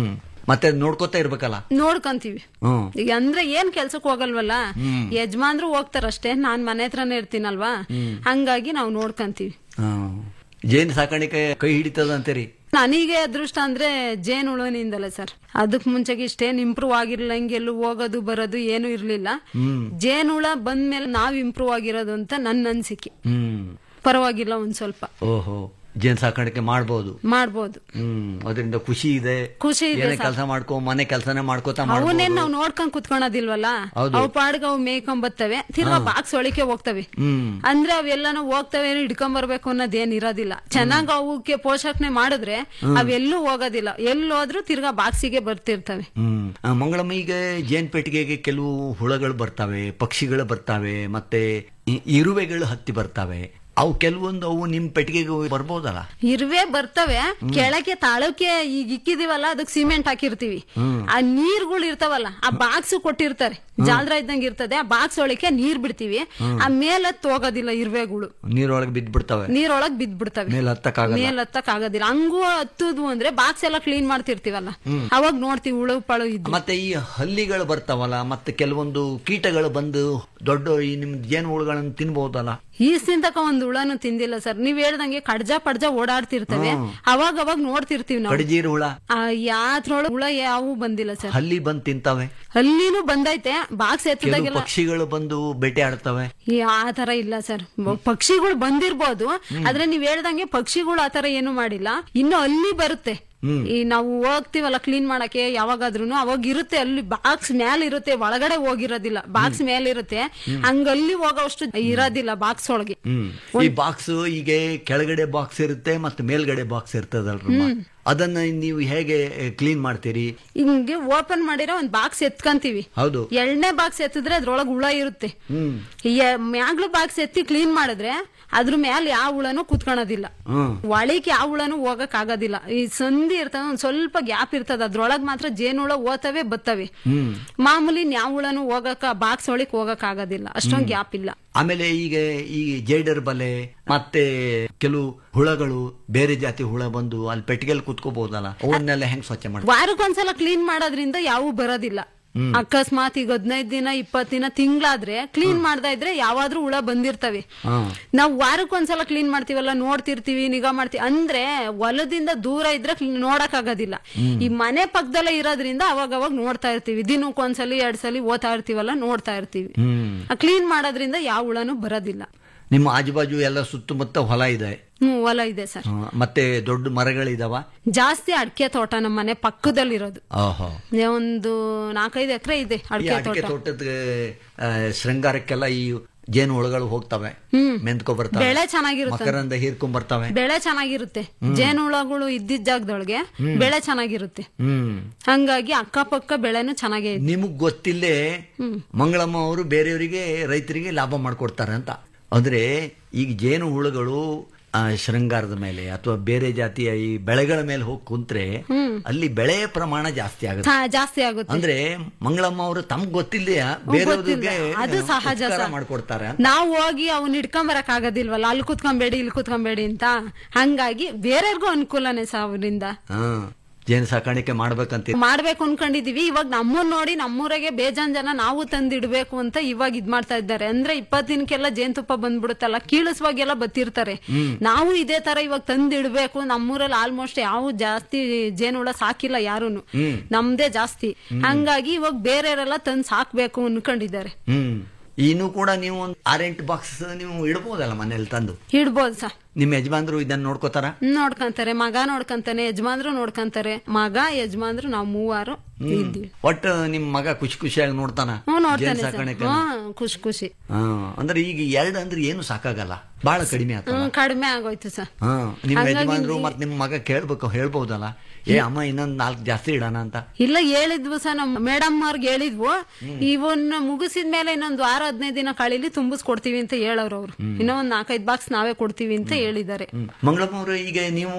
ಮತ್ತೆ ಅದ್ ನೋಡ್ಕೋತಾ ಇರ್ಬೇಕಲ್ಲ ನೋಡ್ಕೊಂತೀವಿ ಹ್ಮ್ ಈಗ ಅಂದ್ರೆ ಏನ್ ಕೆಲ್ಸಕ್ ಹೋಗಲ್ವಲ್ಲ ಯಜಮಾನ್ರು ಹೋಗ್ತಾರಷ್ಟೇ ನಾನ್ ಮನೆ ಹತ್ರನೇ ಇರ್ತೀನಲ್ವಾ ಹಂಗಾಗಿ ನಾವು ನೋಡ್ಕೊಂತೀವಿ ಹ್ಮ್. ಜೇನು ಸಾಕಾಣಿಕೆ ಕೈ ಹಿಡಿತದ ಅಂತೀರಿ ನನಗೆ ಅದೃಷ್ಟ ಅಂದ್ರೆ ಜೇನು ಹುಳುವಿನಿಂದಲೇ ಸರ್ ಅದಕ್ ಮುಂಚೆಗೆ ಇಷ್ಟೇನ್ ಇಂಪ್ರೂವ್ ಆಗಿರ್ಲಿಲ್ಲ ಹಿಂಗೆಲ್ಲೂ ಹೋಗೋದು ಬರೋದು ಏನು ಇರ್ಲಿಲ್ಲ ಜೇನು ಹುಳ ಬಂದ್ಮೇಲೆ ನಾವ್ ಇಂಪ್ರೂವ್ ಆಗಿರೋದು ಅಂತ ನನ್ನ ಅನ್ಸಿಕೆ ಹ್ಮ್ ಪರವಾಗಿಲ್ಲ ಒಂದ್ ಸ್ವಲ್ಪ ಓಹೋ ಜೇನು ಸಾಕಾಣಿಕೆ ಮಾಡ್ಬೋದು ಮಾಡ್ಬೋದು ಹ್ಮ್ ಅದರಿಂದ ಖುಷಿ ಇದೆ ಖುಷಿ ಇದೆ ಏನೇ ಕೆಲಸ ಮಾಡ್ಕೊ ಮನೆ ಕೆಲಸನೇ ಮಾಡ್ಕೋತಾ ಮಾಡ್ಬೋದು ಅವನ್ನೇನ್ ನಾವ್ ನೋಡ್ಕೊಂಡ್ ಕುತ್ಕೊಳೋದಿಲ್ವಲ್ಲ ಹೌದು. ಅವ್ ಪಾಡ್ಗ ಅವ್ ಮೇಯ್ಕೊಂಡ್ ಬರ್ತವೆ ತಿರ್ಗಾ ಬಾಕ್ಸ್ ಒಳಿಕೆ ಹೋಗ್ತವೆ ಹ್ಮ್ ಅಂದ್ರೆ ಅವೆಲ್ಲನೂ ಹೋಗ್ತವೆ ಹಿಡ್ಕೊಂಡ್ ಬರ್ಬೇಕು ಅನ್ನೋದೇನ್ ಇರೋದಿಲ್ಲ ಚೆನ್ನಾಗ್ ಅವಕ್ಕೆ ಪೋಷಣೆ ಮಾಡಿದ್ರೆ ಅವೆಲ್ಲೂ ಹೋಗೋದಿಲ್ಲ ಎಲ್ಲಿ ಹೋದ್ರು ತಿರ್ಗಾ ಬಾಕ್ಸಿಗೆ ಬರ್ತಿರ್ತವೆ ಹ್ಮ್ ಆ, ಮಂಗಳಮ್ಮ ಈಗ ಜೇನ್ ಪೆಟ್ಟಿಗೆಗೆ ಕೆಲವು ಹುಳಗಳು ಬರ್ತವೆ ಪಕ್ಷಿಗಳು ಬರ್ತವೆ ಮತ್ತೆ ಇ- ಇರುವೆಗಳು ಹತ್ತಿ ಬರ್ತವೆ ಅವು ಕೆಲವೊಂದು ಅವು ನಿಮ್ ಪೆಟ್ಟಿಗೆಗೆ ಬರ್ಬೋದಲ್ಲ ಇರುವೆ ಬರ್ತವೆ ಕೆಳಗೆ ತಾಳಕ್ಕೆ ಈಗ ಇಕ್ಕಿದೀವಲ್ಲ ಅದಕ್ಕೆ ಸಿಮೆಂಟ್ ಹಾಕಿರ್ತೀವಿ ಆ ನೀರ್ಗಳು ಇರ್ತಾವಲ್ಲ ಆ ಬಾಕ್ಸ್ ಕೊಟ್ಟಿರ್ತಾರೆ ಜಾಲ್ರ ಇದ್ದಂಗೆ ಇರ್ತದೆ ಆ ಬಾಕ್ಸ್ ಒಳಗೆ ನೀರ್ ಬಿಡ್ತೀವಿ ಆ ಮೇಲೆ ಹೋಗೋದಿಲ್ಲ ಇರುವೆಗಳು ನೀರೊಳಗೆ ಬಿದ್ದು ಬಿಡ್ತವೆ ನೀರೊಳಗ್ ಬಿದ್ ಬಿಡ್ತವೆ ಮೇಲೆ ಹತ್ತಕ್ಕಾಗಲ್ಲ ಮೇಲ್ ಹತ್ತಕ್ ಆಗೋದಿಲ್ಲ ಹಂಗೂ ಹತ್ತುದು ಅಂದ್ರೆ ಬಾಕ್ಸ್ ಎಲ್ಲ ಕ್ಲೀನ್ ಮಾಡ್ತಿರ್ತೀವಲ್ಲ ಅವಾಗ ನೋಡ್ತೀವಿ ಹುಳು ಪಳು ಇದ್ದು ಮತ್ತೆ ಈ ಹಲ್ಲಿಗಳು ಬರ್ತಾವಲ್ಲ ಮತ್ತೆ ಕೆಲವೊಂದು ಕೀಟಗಳು ಬಂದು ದೊಡ್ಡ ಈ ನಿಮ್ ಜೇನು ಹುಳುಗಳನ್ನು ತಿನ್ಬಹುದಲ್ಲ ಈ ತಕ ಒಂದ್ ಹುಳನು ತಿಂದಿಲ್ಲ ಸರ್ ನೀವ್ ಹೇಳ್ದಂಗೆ ಕಡ್ಜ ಪಡ್ಜ ಓಡಾಡ್ತಿರ್ತವೆ ಅವಾಗ ಅವಾಗ ನೋಡ್ತಿರ್ತೀವಿ ನಾವು ಕಡಜೀರು ಹುಳ ಆ ಯಾತ್ರೊಳಗ್ ಹುಳ ಯಾವು ಬಂದಿಲ್ಲ ಸರ್ ಹಲ್ಲಿ ಬಂದು ತಿಂತವೆ ಅಲ್ಲಿನೂ ಬಂದೈತೆ ಬಾಕ್ಸ್ ಕೆಲವು ಎತ್ತದಾಗೆಲ್ಲ ಪಕ್ಷಿಗಳು ಬಂದು ಬೇಟೆ ಆಡ್ತವೆ ಈ ಆ ತರ ಇಲ್ಲ ಸರ್ ಪಕ್ಷಿಗಳು ಬಂದಿರ್ಬೋದು ಆದ್ರೆ ನೀವ್ ಹೇಳ್ದಂಗೆ ಪಕ್ಷಿಗಳು ಆ ತರ ಏನು ಮಾಡಿಲ್ಲ ಇನ್ನು ಅಲ್ಲಿ ಬರುತ್ತೆ ಈ ನಾವು ಹೋಗ್ತಿವಲ್ಲ ಕ್ಲೀನ್ ಮಾಡಕ್ಕೆ ಯಾವಾಗಾದ್ರೂ ಅವಾಗ ಇರುತ್ತೆ ಅಲ್ಲಿ ಬಾಕ್ಸ್ ಮ್ಯಾಲ ಇರುತ್ತೆ ಒಳಗಡೆ ಹೋಗಿರೋದಿಲ್ಲ ಬಾಕ್ಸ್ ಮೇಲೆ ಇರುತ್ತೆ ಹಂಗಲ್ಲಿ ಹೋಗೋಷ್ಟು ಇರೋದಿಲ್ಲ ಬಾಕ್ಸ್ ಒಳಗೆ ಹ್ಮ್ ಈ ಬಾಕ್ಸ್ ಈಗ ಕೆಳಗಡೆ ಬಾಕ್ಸ್ ಇರುತ್ತೆ ಮತ್ತೆ ಮೇಲ್ಗಡೆ ಬಾಕ್ಸ್ ಇರ್ತದಲ್ರಮ್ಮ ಅದನ್ನ ನೀವು ಹೇಗೆ ಕ್ಲೀನ್ ಮಾಡ್ತೀರಿ ಹಿಂಗೆ ಓಪನ್ ಮಾಡಿರೋ ಒಂದ್ ಬಾಕ್ಸ್ ಎತ್ಕಂತೀವಿ ಹೌದು ಎರಡನೇ ಬಾಕ್ಸ್ ಎತ್ತಿದ್ರೆ ಅದ್ರೊಳಗ್ ಹುಳ ಇರುತ್ತೆ ಹ್ಮ್ ಈ ಮ್ಯಾಗ್ಲು ಬಾಕ್ಸ್ ಎತ್ತಿ ಕ್ಲೀನ್ ಮಾಡಿದ್ರೆ ಅದ್ರ ಮ್ಯಾಲ ಯಾವ ಹುಳನು ಕುತ್ಕೊಳೋದಿಲ್ಲ ಹ್ಮ್ ಒಳಗೆ ಯಾವ ಹುಳನು ಹೋಗಕ್ ಆಗೋದಿಲ್ಲ ಈ ಸಂಧಿ ಇರ್ತದ ಒಂದ್ ಸ್ವಲ್ಪ ಗ್ಯಾಪ್ ಇರ್ತದ ಅದ್ರೊಳಗ್ ಮಾತ್ರ ಜೇನುಹುಳ ಓತವೆ ಬತ್ತವೆ ಹ್ಮ್ ಮಾಮೂಲಿ ಯಾವ ಹುಳನು ಹೋಗಕ್ ಬಾಕ್ಸ್ ಒಳಗ್ ಹೋಗಕ್ ಆಗೋದಿಲ್ಲ ಅಷ್ಟೊಂದ್ ಗ್ಯಾಪ್ ಇಲ್ಲ ಆಮೇಲೆ ಈಗ ಈ ಜೈಡರ್ ಬಲೆ ಮತ್ತೆ ಕೆಲವು ಹುಳಗಳು ಬೇರೆ ಜಾತಿ ಹುಳ ಬಂದು ಅಲ್ಲಿ ಪೆಟ್ಟಿಗೆಲ್ ಕುತ್ಕೋಬಹುದಲ್ಲ ಅವನ್ನೆಲ್ಲ ಹೆಂಗ್ ಸ್ವಚ್ಛ ಮಾಡ್ತಾರೆ ವಾರಕ್ಕೊಂದ್ಸಲ ಕ್ಲೀನ್ ಮಾಡೋದ್ರಿಂದ ಯಾವು ಬರೋದಿಲ್ಲ ಅಕಸ್ಮಾತ್ ಈಗ ಹದಿನೈದು ದಿನ ಇಪ್ಪತ್ ದಿನ ತಿಂಗಳಾದ್ರೆ ಕ್ಲೀನ್ ಮಾಡ್ತಾ ಇದ್ರೆ ಯಾವಾದ್ರೂ ಹುಳ ಬಂದಿರ್ತವೆ ಹಾ ನಾವು ವಾರಕ್ಕೊಂದ್ಸಲ ಕ್ಲೀನ್ ಮಾಡ್ತೀವಲ್ಲ ನೋಡ್ತಿರ್ತೀವಿ ನಿಗಾ ಮಾಡ್ತೀವಿ ಅಂದ್ರೆ ಹೊಲದಿಂದ ದೂರ ಇದ್ರೆ clean- ನೋಡಕ್ ಆಗೋದಿಲ್ಲ ಈ ಮನೆ ಪಕ್ಕದಲ್ಲೇ ಇರೋದ್ರಿಂದ ಅವಾಗ ಅವಾಗ ನೋಡ್ತಾ ಇರ್ತೀವಿ ದಿನಕ್ಕೊಂದ್ಸಲಿ ಎರಡ್ ಸಲ ಓದ್ತಾ ಇರ್ತೀವಲ್ಲ ನೋಡ್ತಾ ಇರ್ತೀವಿ ಹ್ಮ್ ಕ್ಲೀನ್ ಮಾಡೋದ್ರಿಂದ ಯಾವ ಹುಳನು ಬರೋದಿಲ್ಲ ನಿಮ್ಮ ಆಜುಬಾಜು ಎಲ್ಲ ಸುತ್ತಮುತ್ತ ಹೊಲ ಇದೆ ಹ್ಮ್ ಹೊಲ ಇದೆ ಸರ್ ಹಾ, ಮತ್ತೆ ದೊಡ್ಡ ಮರಗಳಿದಾವ ಜಾಸ್ತಿ ಅಡಿಕೆ ತೋಟ ನಮ್ಮ ಮನೆ ಪಕ್ಕದಲ್ಲಿರೋದು ಓಹೋ ಒಂದು ನಾಲ್ಕೈದು ಎಕರೆ ಇದೆ ಈ ಅಡಿಕೆ ಅಡಿಕೆ ತೋಟ ತೋಟದ ಆ, ಶೃಂಗಾರಕ್ಕೆಲ್ಲ ಈ ಜೇನು ಹುಳುಗಳು ಹೋಗ್ತವೆ ಮೆಂದ್ಕೊ ಬರ್ತವೆ ಬೆಳೆ ಚೆನ್ನಾಗಿರುತ್ತೆ ಮಕರಂದ ಹೀರ್ಕೊಂಡ್ ಬರ್ತವೆ ಬೆಳೆ ಚೆನ್ನಾಗಿರುತ್ತೆ ಜೇನುಹುಳಗಳು ಇದ್ದಿದ್ದ ಜಾಗದೊಳಗೆ ಬೆಳೆ ಚೆನ್ನಾಗಿರುತ್ತೆ ಹ್ಮ್ ಹಂಗಾಗಿ ಅಕ್ಕಪಕ್ಕ ಬೆಳೆನೂ ಚೆನ್ನಾಗೇ ಇದೆ ನಿಮಗ್ ಗೊತ್ತಿಲ್ಲೇ ಮಂಗಳಮ್ಮ ಅವರು ಬೇರೆಯವರಿಗೆ ರೈತರಿಗೆ ಲಾಭ ಮಾಡ್ಕೊಡ್ತಾರೆ ಅಂತ ಅಂದ್ರೆ ಈಗ ಜೇನು ಹುಳುಗಳು ಆ, ಶೃಂಗಾರದ ಮೇಲೆ ಅಥವಾ ಬೇರೆ ಜಾತಿಯ ಈ ಬೆಳೆಗಳ ಮೇಲೆ ಹೋಗಿ ಕುಂತ್ರೆ ಅಲ್ಲಿ ಬೆಳೆಯ ಪ್ರಮಾಣ ಜಾಸ್ತಿ ಆಗುತ್ತೆ ಹಾ, ಜಾಸ್ತಿ ಆಗುತ್ತೆ ಅಂದ್ರೆ ಮಂಗಳಮ್ಮ ಅವರು ತಮ್ಗ್ ಗೊತ್ತಿಲ್ಲೆಯ ಬೇರೆಯವ್ರಿಗೆ ಅದು ಸಹಜ ಉಪಕಾರ ಸರ್. ಮಾಡ್ಕೊಡ್ತಾರೆ ಅಂತ ನಾವು ಹೋಗಿ ಅವ್ನ ಹಿಡ್ಕೊಂಬರಕ್ ಆಗೋದಿಲ್ವಲ್ಲ ಅಲ್ಲಿ ಕುತ್ಕೊಂಬೇಡಿ ಇಲ್ಲಿ ಕುತ್ಕೊಂಬೇಡಿ ಅಂತ ಹಂಗಾಗಿ ಬೇರೆಯವ್ರಿಗೂ ಅನುಕೂಲನೇ ಸಹ ಅವರಿಂದ ಹಾ ಜೇನು ಸಾಕಾಣಿಕೆ ಮಾಡ್ಬೇಕಂತ ಮಾಡ್ಬೇಕು ಅನ್ಕೊಂಡಿದೀವಿ ಇವಾಗ ನಮ್ಮೂರ್ ನೋಡಿ ನಮ್ಮೂರಾಗೆ ಬೇಜಾನ್ ಜನ ನಾವು ತಂದಿಡ್ಬೇಕು ಅಂತ ಇವಾಗ ಇದ್ ಮಾಡ್ತಾ ಇದ್ದಾರೆ ಅಂದ್ರೆ ಇಪ್ಪತ್ ದಿನಕ್ಕೆಲ್ಲ ಜೇನ್ತುಪ್ಪ ಬಂದ್ಬಿಡುತ್ತಲ್ಲ ಕೀಳಿಸುವಾಗೆಲ್ಲ ಬತ್ತಿರ್ತಾರೆ ನಾವು ಇದೇ ತರ ಇವಾಗ ತಂದಿಡ್ಬೇಕು ನಮ್ಮೂರಲ್ಲಿ ಆಲ್ಮೋಸ್ಟ್ ಯಾವ ಜಾಸ್ತಿ ಜೇನುಹುಳ ಸಾಕಿಲ್ಲ ಯಾರುನು ನಮ್ದೇ ಜಾಸ್ತಿ ಹಂಗಾಗಿ ಇವಾಗ ಬೇರೆಯವರೆಲ್ಲ ತಂದ್ ಸಾಕ್ಬೇಕು ಅನ್ಕೊಂಡಿದ್ದಾರೆ ಹ್ಮ್ ಇನ್ನು ಕೂಡ ನೀವು ಒಂದು ಆರೆಂಟು ಬಾಕ್ಸ್ ನೀವು ಇಡ್ಬೋದಲ್ಲ ಮನೇಲಿ ತಂದು ಇಡ್ಬೋದು ಸಹ ನಿಮ್ಮ ಯಜಮಾನ್ರು ಇದನ್ನ ನೋಡ್ಕೋತಾರ ನೋಡ್ಕಂತಾರೆ ಮಗ ನೋಡ್ಕಂತಾನೆ ಯಜಮಾನ್ರು ನೋಡ್ಕಂತಾರೆ ಮಗ ಯಜಮಾನ್ರು ನಾವು ಮೂವಾರು ಇದ್ದೀವಿ ಒಟ್ಟು ನಿಮ್ ಮಗ ಖುಷಿ ಖುಷಿಯಾಗಿ ನೋಡ್ತಾನ ಹ್ಞೂ ಜೇನ್ ನೋಡ್ತಾನೆ ಸರ್ ಸಾಕಾಣಿಕೆ ಹಾ ಖುಷಿ ಖುಷಿ ಹಾ ಅಂದ್ರೆ ಈಗ ಎರಡು ಅಂದ್ರೆ ಏನು ಸಾಕಾಗಲ್ಲ ಬಹಳ ಕಡಿಮೆ ಆಗ್ತದ ಹ್ಮ್ ಕಡಿಮೆ ಆಗೋಯ್ತು ಸರ್ ಹಾ ನಿಮ್ ಹಂಗಾಗಿ ಯಜಮಾನ್ರು ಇಲ್ಲಿ- ಮತ್ ನಿಮ್ ಮಗ ಕೇಳ್ಬೇಕು ಹೇಳ್ಬೋದಲ್ಲ ಏ ಅಮ್ಮ ಇನ್ನೊಂದ್ ನಾಲ್ಕು ಜಾಸ್ತಿ ಇಡೋಣ ಅಂತ ಇಲ್ಲ ಹೇಳಿದ್ವು ಸರ್ ನಮ್ ಮೇಡಮ್ ಅವ್ರಿಗೆ ಹೇಳಿದ್ವು ಇವನ್ನ ಮುಗಿಸಿದ ಮೇಲೆ ಇನ್ನೊಂದು ವಾರ ಹದಿನೈದು ದಿನ ಕಳೀಲಿ ತುಂಬಿಸ್ಕೊಡ್ತೀವಿ ಅಂತ ಹೇಳೋರು ಅವ್ರು ಇನ್ನೂ ಒಂದ್ ನಾಲ್ಕೈದು ಬಾಕ್ಸ್ ನಾವೇ ಕೊಡ್ತೀವಿ ಅಂತ ಹೇಳಿದ್ದಾರೆ ಹ್ಮ್. ಮಂಗಳಮ್ಮ ಅವ್ರೆ ಈಗ ನೀವು